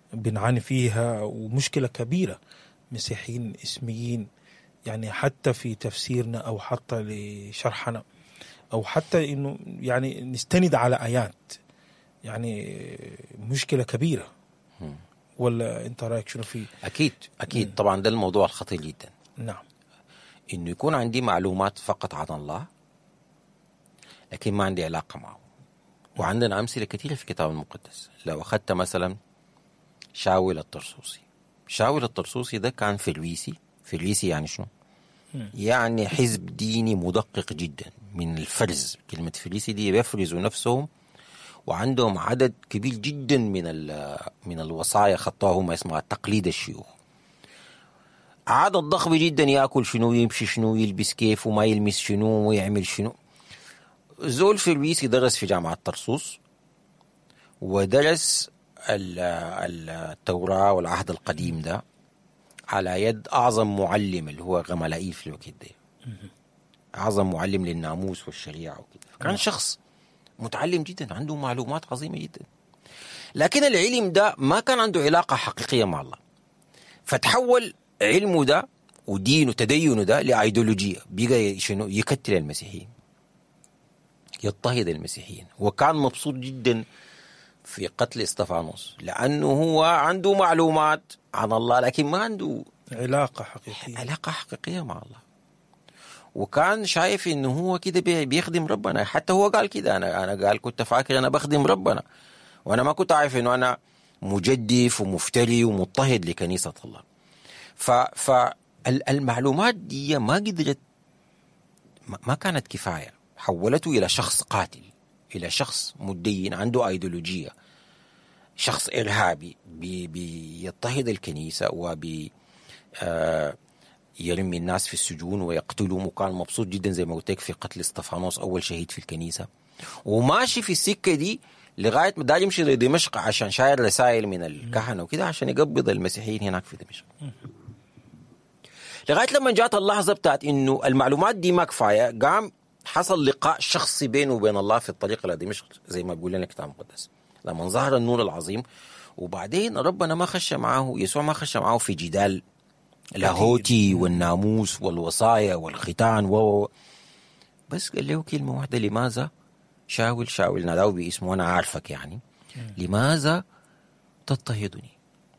S2: بنعاني فيها ومشكلة كبيرة مسيحيين اسميين يعني حتى في تفسيرنا أو حتى لشرحنا أو حتى إنه يعني نستند على آيات يعني مشكلة كبيرة ولا أنت رأيك شنو في
S3: اكيد اكيد طبعا ده الموضوع الخطير جدا
S2: نعم
S3: انه يكون عندي معلومات فقط عن الله لكن ما عندي علاقه معه وعندنا امثله كثيره في الكتاب المقدس لو اخذت مثلا شاول الطرسوسي شاول الطرسوسي ده كان فريسي فريسي يعني شنو؟ يعني حزب ديني مدقق جدا من الفرز كلمة فريسي دي بيفرزوا نفسهم وعندهم عدد كبير جدا من ال- من الوصايا خطوها هم اسمها تقليد الشيوخ عدد ضخم جدا ياكل شنو يمشي شنو يلبس كيف وما يلمس شنو ويعمل شنو زول فريسي درس في جامعة طرسوس ودرس ال- ال- التوراة والعهد القديم ده على يد أعظم معلم اللي هو غملائيل في الوقت ده أعظم معلم للناموس والشريعة وكده كان شخص متعلم جدا عنده معلومات عظيمة جدا لكن العلم ده ما كان عنده علاقة حقيقية مع الله فتحول علمه ده ودينه تدينه ده لأيديولوجية بقى شنو يكتل المسيحيين يضطهد المسيحيين وكان مبسوط جدا في قتل استفانوس لأنه هو عنده معلومات عن الله لكن ما عنده
S2: علاقة حقيقية
S3: علاقة حقيقية مع الله وكان شايف انه هو كده بي- بيخدم ربنا حتى هو قال كده انا انا قال كنت فاكر انا بخدم ربنا وانا ما كنت عارف انه انا مجدف ومفتري ومضطهد لكنيسة الله ف فالمعلومات دي ما قدرت ما ما كانت كفاية حولته إلى شخص قاتل إلى شخص مدين عنده أيديولوجية شخص إرهابي بي بيضطهد الكنيسة وبي آه يرمي الناس في السجون ويقتلهم وكان مبسوط جدا زي ما قلت لك في قتل استفانوس أول شهيد في الكنيسة وماشي في السكة دي لغاية ما داير يمشي لدمشق عشان شايل رسائل من الكهنة وكده عشان يقبض المسيحيين هناك في دمشق لغايه لما جات اللحظه بتاعت انه المعلومات دي ما كفايه قام حصل لقاء شخصي بينه وبين الله في الطريق الى دمشق زي ما بيقول لنا الكتاب المقدس لما ظهر النور العظيم وبعدين ربنا ما خش معاه يسوع ما خش معاه في جدال لاهوتي والناموس والوصايا والختان و بس قال له كلمه واحده لماذا شاول شاول ناداه باسمه انا عارفك يعني لماذا تضطهدني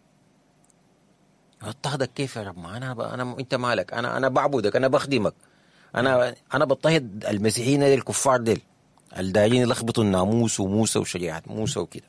S3: اضطهدك كيف يا رب ما انا ب... انا انت مالك انا انا بعبدك انا بخدمك انا انا بضطهد المسيحيين ديل الكفار ديل الدايرين يلخبطوا الناموس وموسى وشريعه موسى وكده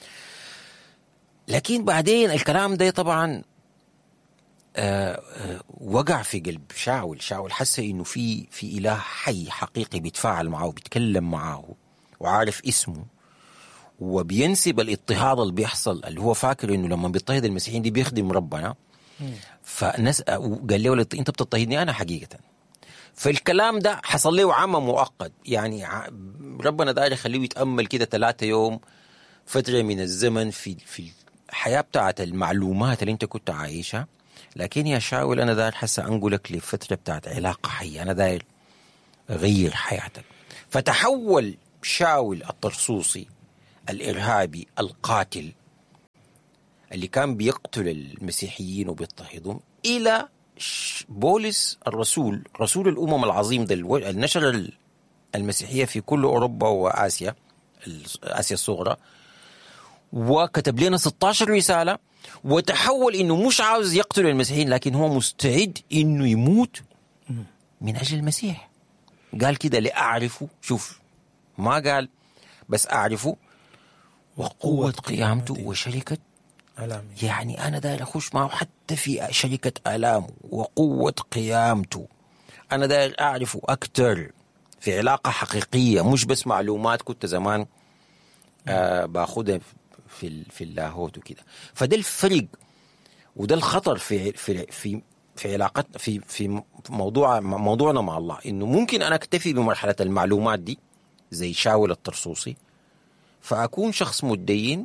S3: لكن بعدين الكلام ده طبعا آه آه وقع في قلب شاول شاول حس انه في في اله حي حقيقي بيتفاعل معه بيتكلم معه وعارف اسمه وبينسب الاضطهاد اللي بيحصل اللي هو فاكر انه لما بيضطهد المسيحيين دي بيخدم ربنا فنس قال له انت بتضطهدني انا حقيقه فالكلام ده حصل له عمى مؤقت يعني ع- ربنا داير يخليه يتامل كده ثلاثة يوم فتره من الزمن في في الحياه بتاعت المعلومات اللي انت كنت عايشها لكن يا شاول انا داير حاسه انقلك لفتره بتاعت علاقه حيه انا داير اغير حياتك فتحول شاول الطرسوسي الارهابي القاتل اللي كان بيقتل المسيحيين وبيضطهدهم الى ش- بولس الرسول رسول الامم العظيم ده الو- اللي نشر ال- المسيحيه في كل اوروبا واسيا ال- اسيا الصغرى وكتب لنا 16 رساله وتحول انه مش عاوز يقتل المسيحيين لكن هو مستعد انه يموت من اجل المسيح قال كده لاعرفه شوف ما قال بس اعرفه وقوة قيامته وشركة
S2: علامي
S3: يعني أنا داير أخش معه حتى في شركة آلامه وقوة قيامته أنا داير أعرفه أكتر في علاقة حقيقية مش بس معلومات كنت زمان آه باخدها في ال- في اللاهوت وكده فده الفرق وده الخطر في في في في علاقتنا في في موضوع موضوعنا مع الله انه ممكن انا اكتفي بمرحله المعلومات دي زي شاول الطرسوسي فاكون شخص متدين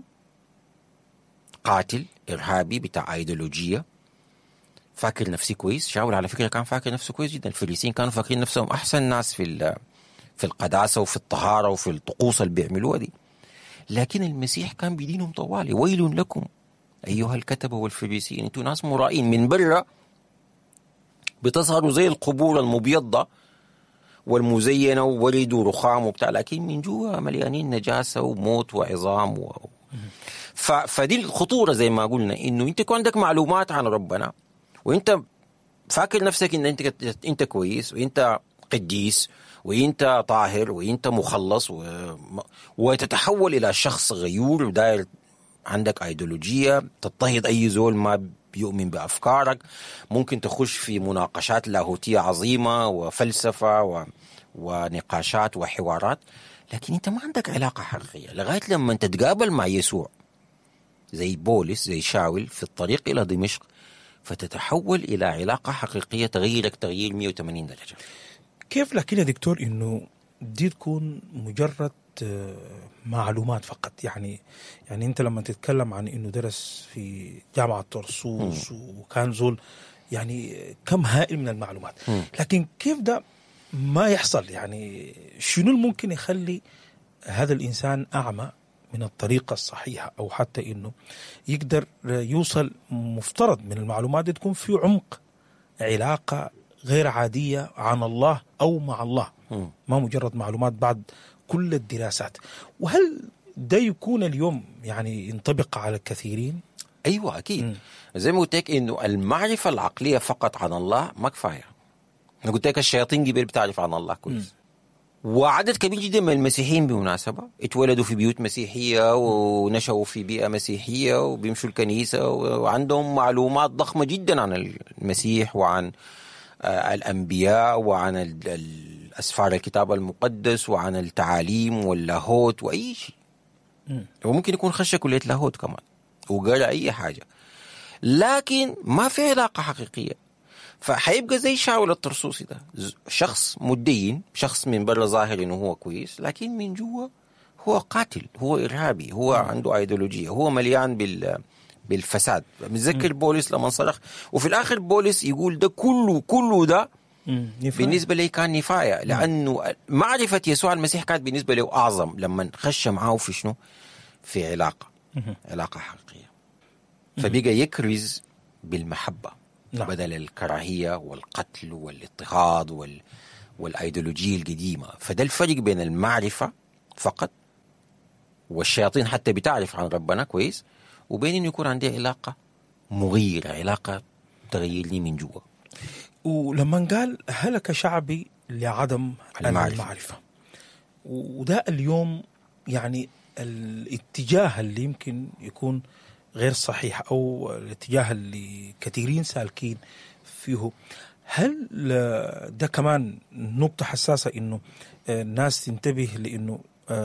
S3: قاتل ارهابي بتاع ايديولوجيه فاكر نفسي كويس شاول على فكره كان فاكر نفسه كويس جدا الفريسيين كانوا فاكرين نفسهم احسن ناس في ال- في القداسه وفي الطهاره وفي الطقوس اللي بيعملوها دي لكن المسيح كان بيدينهم طوالي ويل لكم ايها الكتبه والفريسيين انتم ناس مرائين من برا بتظهروا زي القبور المبيضه والمزينه وورد ورخام وبتاع لكن من جوا مليانين نجاسه وموت وعظام و... ف... فدي الخطوره زي ما قلنا انه انت يكون عندك معلومات عن ربنا وانت فاكر نفسك ان انت انت كويس وانت قديس وانت طاهر وانت مخلص و... وتتحول الى شخص غيور وداير عندك ايديولوجيه تضطهد اي زول ما بيؤمن بافكارك ممكن تخش في مناقشات لاهوتيه عظيمه وفلسفه و... ونقاشات وحوارات لكن انت ما عندك علاقه حقيقيه لغايه لما انت تتقابل مع يسوع زي بولس زي شاول في الطريق الى دمشق فتتحول الى علاقه حقيقيه تغيرك تغيير 180 درجه
S2: كيف لكن يا دكتور انه دي تكون مجرد آه، معلومات فقط يعني يعني انت لما تتكلم عن انه درس في جامعه طرسوس وكان زول يعني كم هائل من المعلومات
S3: مم.
S2: لكن كيف ده ما يحصل يعني شنو الممكن يخلي هذا الانسان اعمى من الطريقه الصحيحه او حتى انه يقدر يوصل مفترض من المعلومات دي تكون في عمق علاقه غير عاديه عن الله او مع الله
S3: مم.
S2: ما مجرد معلومات بعد كل الدراسات وهل ده يكون اليوم يعني ينطبق على الكثيرين
S3: ايوه اكيد
S2: مم.
S3: زي ما قلت لك انه المعرفه العقليه فقط عن الله ما كفايه انا قلت لك الشياطين قبل بتعرف عن الله كويس وعدد كبير جدا من المسيحيين بالمناسبه اتولدوا في بيوت مسيحيه ونشأوا في بيئه مسيحيه وبيمشوا الكنيسه وعندهم معلومات ضخمه جدا عن المسيح وعن آه، الانبياء وعن ال- ال- اسفار الكتاب المقدس وعن التعاليم واللاهوت واي شيء
S2: مم.
S3: وممكن يكون خش كليه لاهوت كمان وقرا اي حاجه لكن ما في علاقه حقيقيه فحيبقى زي شاول الطرسوسي ده ز- شخص مدين شخص من برا ظاهر انه هو كويس لكن من جوا هو قاتل هو ارهابي هو عنده ايديولوجيه هو مليان بال بالفساد متذكر بولس لما صرخ وفي الاخر بولس يقول ده كله كله ده بالنسبة لي كان نفاية لأنه معرفة يسوع المسيح كانت بالنسبة له أعظم لما خش معاه في شنو في علاقة
S2: مهم.
S3: علاقة حقيقية فبقى يكرز بالمحبة
S2: نعم.
S3: بدل الكراهية والقتل والاضطهاد وال... والأيديولوجية القديمة فده الفرق بين المعرفة فقط والشياطين حتى بتعرف عن ربنا كويس وبين انه يكون عندي علاقة مغيرة علاقة تغيرني من جوا
S2: ولما قال هلك شعبي لعدم
S3: المعرفة.
S2: المعرفة وده اليوم يعني الاتجاه اللي يمكن يكون غير صحيح او الاتجاه اللي كثيرين سالكين فيه هل ده كمان نقطة حساسة انه الناس تنتبه لانه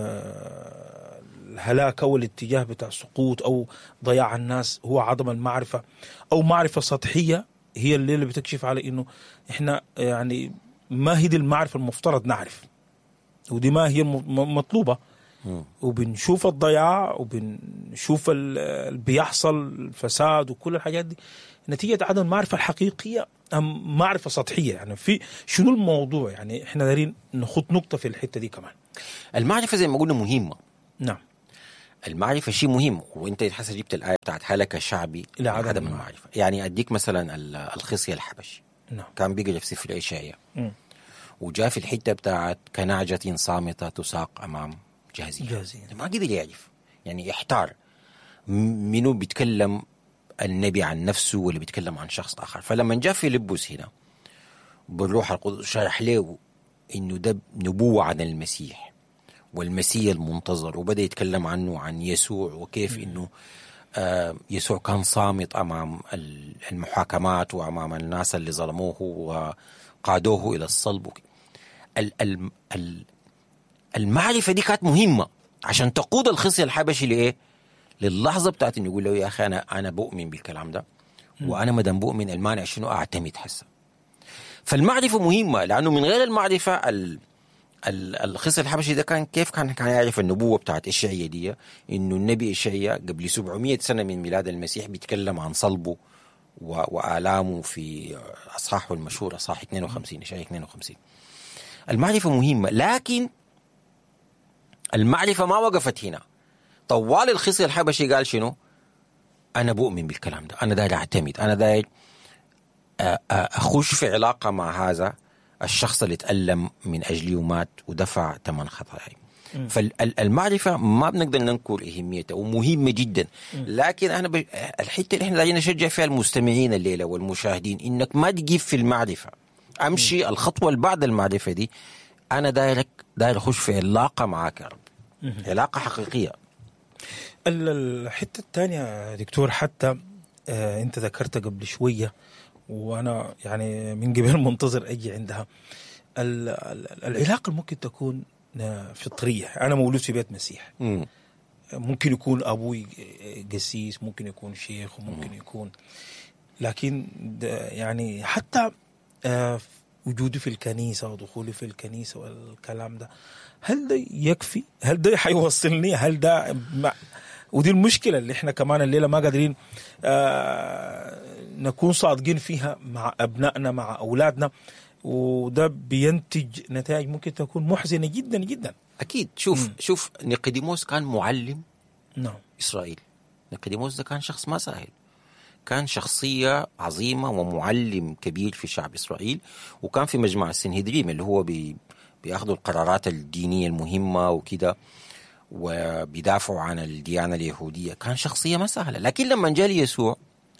S2: آه، الهلاك او الاتجاه بتاع السقوط او ضياع الناس هو عدم المعرفة او معرفة سطحية هي اللي, اللي بتكشف على انه احنا يعني ما هي دي المعرفة المفترض نعرف ودي ما هي الم- المطلوبة
S3: مم.
S2: وبنشوف الضياع وبنشوف ال- اللي بيحصل الفساد وكل الحاجات دي نتيجة عدم المعرفة الحقيقية أم معرفة سطحية يعني في شنو الموضوع يعني احنا دايرين نخط نقطة في الحتة دي كمان
S3: المعرفة زي ما قلنا مهمة
S2: نعم
S3: المعرفة شيء مهم وانت حسب جبت الآية بتاعت هلك شعبي
S2: إلى عدم
S3: عدم
S2: المعرفة.
S3: المعرفة يعني أديك مثلا ال- الخصي الحبشي
S2: نعم
S3: كان بيقرا في سفر إشعياء
S2: مم.
S3: وجاء في الحتة بتاعت كنعجة صامتة تساق أمام جاهزية
S2: جاهزية.
S3: ما قدر يعرف يعني احتار م- منو بيتكلم النبي عن نفسه ولا بيتكلم عن شخص آخر فلما جاء فيلبس هنا بالروح القدس شرح له انه ده نبوة عن المسيح والمسيح المنتظر وبدا يتكلم عنه عن يسوع وكيف انه آه، يسوع كان صامت امام ال- المحاكمات وامام الناس اللي ظلموه وقادوه الى الصلب وك- ال- ال- ال- المعرفه دي كانت مهمه عشان تقود الخصي الحبشي لايه؟ للحظه بتاعت انه يقول له يا اخي انا انا بؤمن بالكلام ده وانا ما دام بؤمن المانع شنو اعتمد هسه فالمعرفه مهمه لانه من غير المعرفه ال ال- الخصي الحبشي ده كان كيف كان كان يعرف النبوه بتاعت اشعيا دي انه النبي اشعيا قبل 700 سنه من ميلاد المسيح بيتكلم عن صلبه و- والامه في اصحاحه المشهور اصحاح 52 اشعيا 52 المعرفه مهمه لكن المعرفه ما وقفت هنا طوال الخصي الحبشي قال شنو؟ انا بؤمن بالكلام ده انا داير اعتمد انا داير أ- أ- اخش في علاقه مع هذا الشخص اللي تألم من اجلي ومات ودفع ثمن خطاياي فالمعرفة ما بنقدر ننكر أهميتها ومهمة جدا لكن أنا ب... الحتة اللي احنا دايرين نشجع فيها المستمعين الليلة والمشاهدين إنك ما تجيب في المعرفة أمشي الخطوة اللي بعد المعرفة دي أنا دايرك داير أخش في علاقة معك يا رب علاقة حقيقية
S2: ال- الحته الثانيه دكتور حتى آه انت ذكرتها قبل شويه وانا يعني من قبل منتظر اجي عندها ال- ال- العلاقه ممكن تكون آه، فطريه انا مولود في بيت مسيح
S3: مم.
S2: ممكن يكون ابوي قسيس ممكن يكون شيخ وممكن يكون لكن ده يعني حتى آه، وجودي في الكنيسه ودخولي في الكنيسه والكلام ده هل ده يكفي؟ هل ده حيوصلني؟ هل ده مع ودي المشكله اللي احنا كمان الليله ما قادرين آه نكون صادقين فيها مع ابنائنا مع اولادنا وده بينتج نتائج ممكن تكون محزنه جدا جدا
S3: أكيد شوف شوف نيقوديموس كان معلم
S2: نعم
S3: إسرائيل نيقوديموس ده كان شخص ما سهل كان شخصية عظيمة ومعلم كبير في شعب إسرائيل وكان في مجمع السنهدريم اللي هو بي بياخذوا القرارات الدينية المهمة وكده وبيدافعوا عن الديانة اليهودية كان شخصية ما سهلة لكن لما جاء يسوع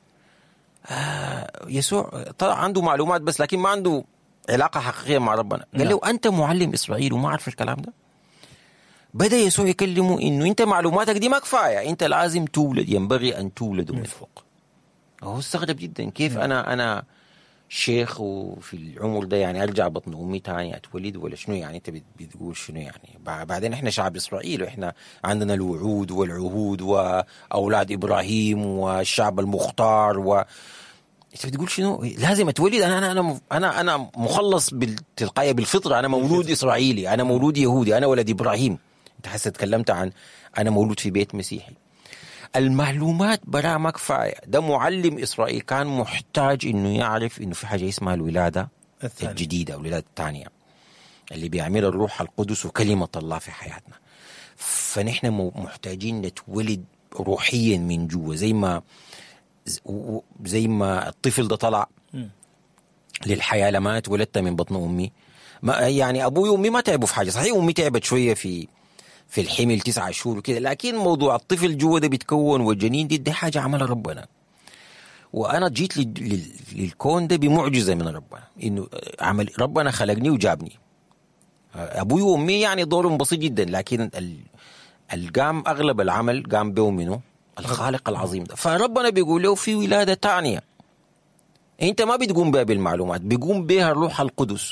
S3: آه يسوع طلع عنده معلومات بس لكن ما عنده علاقة حقيقية مع ربنا قال
S2: نعم.
S3: له أنت معلم إسرائيل وما عارف الكلام ده بدا يسوع يكلمه انه انت معلوماتك دي ما كفايه انت لازم تولد ينبغي ان تولد من فوق هو استغرب جدا كيف انا انا شيخ وفي العمر ده يعني ارجع بطن امي تاني اتولد ولا شنو يعني انت بت- بتقول شنو يعني بع- بعدين احنا شعب اسرائيل واحنا عندنا الوعود والعهود واولاد ابراهيم والشعب المختار و انت بتقول شنو لازم اتولد انا انا انا انا انا مخلص بالتلقائيه بالفطره انا مولود اسرائيلي انا مولود يهودي انا ولد ابراهيم انت حسيت تكلمت عن انا مولود في بيت مسيحي المعلومات برا ما كفايه ده معلم اسرائيل كان محتاج انه يعرف انه في حاجه اسمها الولاده
S2: الثانية.
S3: الجديده او الولاده الثانيه اللي بيعملها الروح القدس وكلمه الله في حياتنا فنحن مو- محتاجين نتولد روحيا من جوا زي ما ز- و- زي ما الطفل ده طلع
S2: مم.
S3: للحياه لما اتولدت من بطن امي ما يعني ابوي وامي ما تعبوا في حاجه صحيح امي تعبت شويه في في الحمل تسعة شهور وكده لكن موضوع الطفل جوا ده بيتكون والجنين دي, دي حاجه عملها ربنا وانا جيت لل- لل- للكون ده بمعجزه من ربنا انه عمل ربنا خلقني وجابني ابوي وامي يعني دورهم بسيط جدا لكن ال- القام اغلب العمل قام به منه الخالق العظيم ده فربنا بيقول له في ولاده تانية انت ما بتقوم بها بالمعلومات بيقوم بها الروح القدس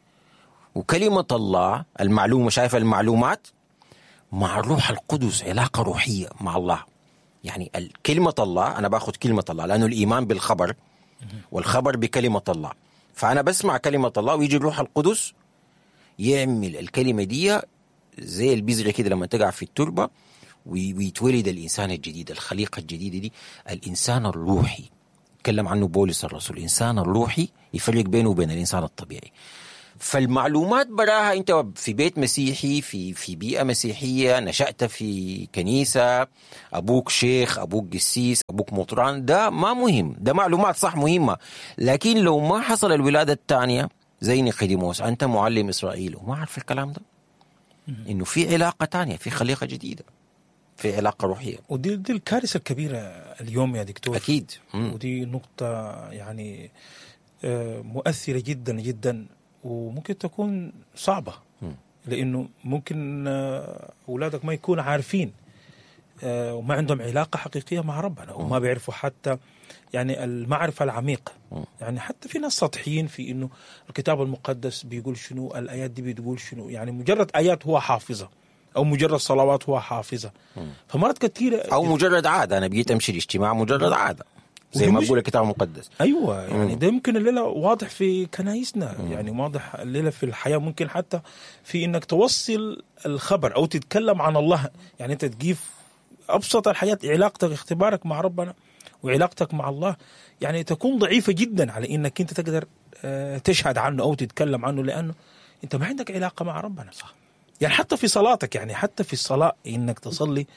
S3: وكلمة الله المعلومة شايف المعلومات مع الروح القدس علاقة روحية مع الله يعني ال- كلمة الله أنا باخذ كلمة الله لأنه الإيمان بالخبر والخبر بكلمة الله فأنا بسمع كلمة الله ويجي الروح القدس يعمل الكلمة دي زي البذرة كده لما تقع في التربة وي- ويتولد الإنسان الجديد الخليقة الجديدة دي الإنسان الروحي تكلم عنه بولس الرسول الإنسان الروحي يفرق بينه وبين الإنسان الطبيعي فالمعلومات براها انت في بيت مسيحي في في بيئه مسيحيه نشات في كنيسه ابوك شيخ ابوك قسيس ابوك مطران ده ما مهم ده معلومات صح مهمه لكن لو ما حصل الولاده الثانيه زي نيقوديموس انت معلم اسرائيل وما عارف الكلام ده انه في علاقه ثانيه في خليقه جديده في علاقه روحيه
S2: ودي دي الكارثه الكبيره اليوم يا دكتور
S3: اكيد مم.
S2: ودي نقطة يعني آه، مؤثرة جدا جدا وممكن تكون صعبة
S3: مم.
S2: لأنه ممكن آه، أولادك ما يكونوا عارفين آه، وما عندهم علاقة حقيقية مع ربنا وما بيعرفوا حتى يعني المعرفة العميقة
S3: مم.
S2: يعني حتى في ناس سطحيين في انه الكتاب المقدس بيقول شنو الايات دي بتقول شنو يعني مجرد ايات هو حافظها او مجرد صلوات هو حافظها فمرات كثيره
S3: او مجرد عاده انا بقيت امشي الاجتماع مجرد عاده زي ما
S2: ودي مش-
S3: بقول الكتاب المقدس
S2: ايوه يعني ده يمكن الليله واضح في كنايسنا يعني واضح الليله في الحياه ممكن حتى في انك توصل الخبر او تتكلم عن الله يعني انت تجيب ابسط الحياه علاقتك اختبارك مع ربنا وعلاقتك مع الله يعني تكون ضعيفه جدا على انك انت تقدر آه، تشهد عنه او تتكلم عنه لانه انت ما عندك علاقه مع ربنا صح يعني حتى في صلاتك يعني حتى في الصلاه انك تصلي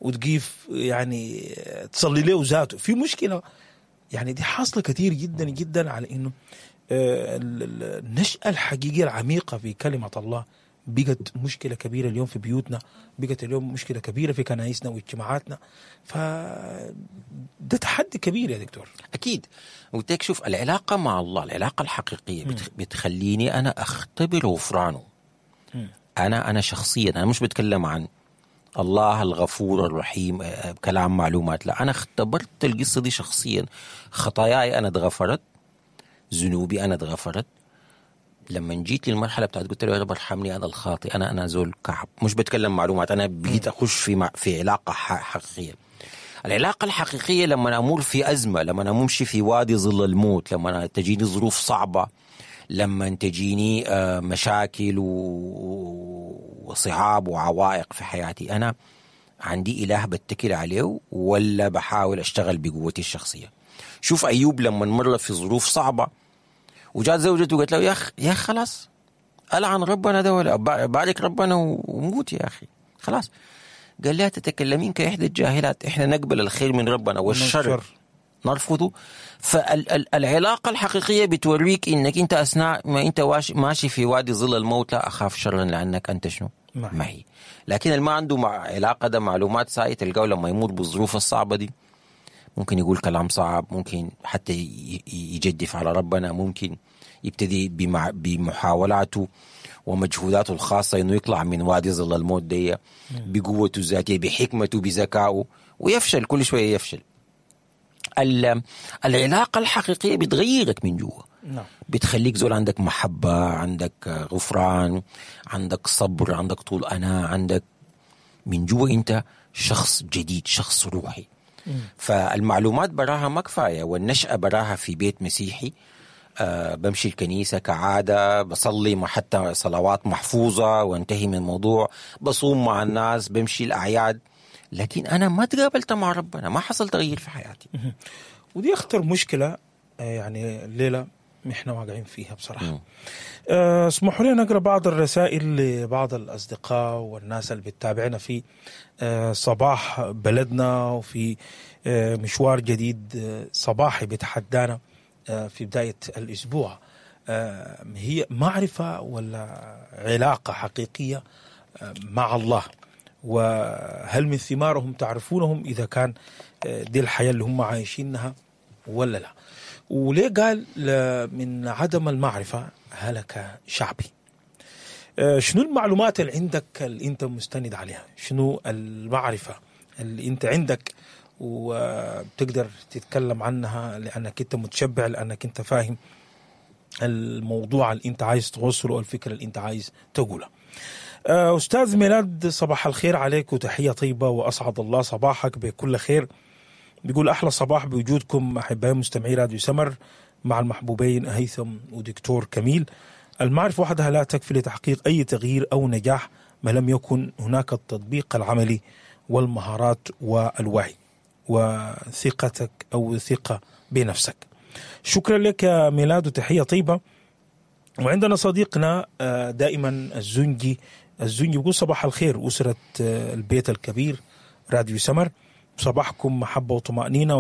S2: وتقيف يعني تصلي له ذاته في مشكله يعني دي حاصله كثير جدا جدا على انه آه، ال- ال- النشأة الحقيقية العميقة في كلمة الله بقت مشكلة كبيرة اليوم في بيوتنا بقت اليوم مشكلة كبيرة في كنائسنا واجتماعاتنا ف ده تحدي كبير يا دكتور
S3: اكيد قلت لك شوف العلاقه مع الله العلاقه الحقيقيه بتخ... بتخليني انا اختبر غفرانه
S2: مم.
S3: انا انا شخصيا انا مش بتكلم عن الله الغفور الرحيم آه، كلام معلومات لا انا اختبرت القصه دي شخصيا خطاياي انا اتغفرت ذنوبي انا اتغفرت لما جيت للمرحله بتاعت قلت له يا رب ارحمني انا الخاطئ انا انا زول كعب مش بتكلم معلومات انا بقيت اخش في مع في علاقه ح- حقيقيه العلاقة الحقيقية لما أمر في أزمة لما أمشي في وادي ظل الموت لما تجيني ظروف صعبة لما تجيني آه، مشاكل و- وصعاب وعوائق في حياتي أنا عندي إله بتكل عليه ولا بحاول أشتغل بقوتي الشخصية شوف أيوب لما مر في ظروف صعبة وجات زوجته وقالت له يا أخ يا أخ خلاص ألعن ربنا ده ولا بارك ربنا وموت يا أخي خلاص قال لها تتكلمين كإحدى الجاهلات إحنا نقبل الخير من ربنا والشر
S2: والشر.
S3: نرفضه فالعلاقة الحقيقية بتوريك إنك أنت أثناء ما أنت واش- ماشي في وادي ظل الموت لا أخاف شرا لأنك أنت شنو
S2: معي.
S3: معي لكن اللي ما عنده مع علاقة ده معلومات ساي تلقاه لما يمر بالظروف الصعبة دي ممكن يقول كلام صعب ممكن حتى ي- ي- يجدف على ربنا ممكن يبتدي بمع بمحاولاته ومجهوداته الخاصة انه يطلع من وادي ظل الموت دي بقوته الذاتية بحكمته بذكائه ويفشل كل شوية يفشل ال- العلاقة الحقيقية بتغيرك من جوا
S2: نعم
S3: بتخليك زول عندك محبة عندك غفران عندك صبر عندك طول أنا عندك من جوا أنت شخص جديد شخص روحي فالمعلومات براها ما كفاية والنشأة براها في بيت مسيحي أه بمشي الكنيسة كعادة بصلي مع حتى صلوات محفوظة وانتهي من الموضوع بصوم مع الناس بمشي الأعياد لكن أنا ما تقابلت مع ربنا ما حصل تغيير في حياتي
S2: ودي اخطر مشكله آه، يعني الليله احنا واقعين فيها بصراحه
S3: مم.
S2: آه، اسمحوا لي نقرا بعض الرسائل لبعض الاصدقاء والناس اللي بتتابعنا في آه، صباح بلدنا وفي آه، مشوار جديد آه، صباحي بيتحدانا آه، في بدايه الاسبوع آه، هي معرفه ولا علاقه حقيقيه آه، مع الله وهل من ثمارهم تعرفونهم اذا كان آه، دي الحياه اللي هم عايشينها ولا لا وليه قال ل- من عدم المعرفه هلك شعبي آه، شنو المعلومات اللي عندك اللي انت مستند عليها شنو المعرفه اللي انت عندك وبتقدر تتكلم عنها لانك انت متشبع لانك انت فاهم الموضوع اللي انت عايز توصله الفكره اللي انت عايز تقولها آه، استاذ ميلاد صباح الخير عليك وتحيه طيبه واسعد الله صباحك بكل خير بيقول احلى صباح بوجودكم احبائي مستمعي راديو سمر مع المحبوبين هيثم ودكتور كميل المعرفه وحدها لا تكفي لتحقيق اي تغيير او نجاح ما لم يكن هناك التطبيق العملي والمهارات والوعي وثقتك او ثقه بنفسك شكرا لك يا ميلاد وتحيه طيبه وعندنا صديقنا آه، دائما الزنجي الزنجي بيقول صباح الخير أسرة آه، البيت الكبير راديو سمر صباحكم محبة وطمأنينة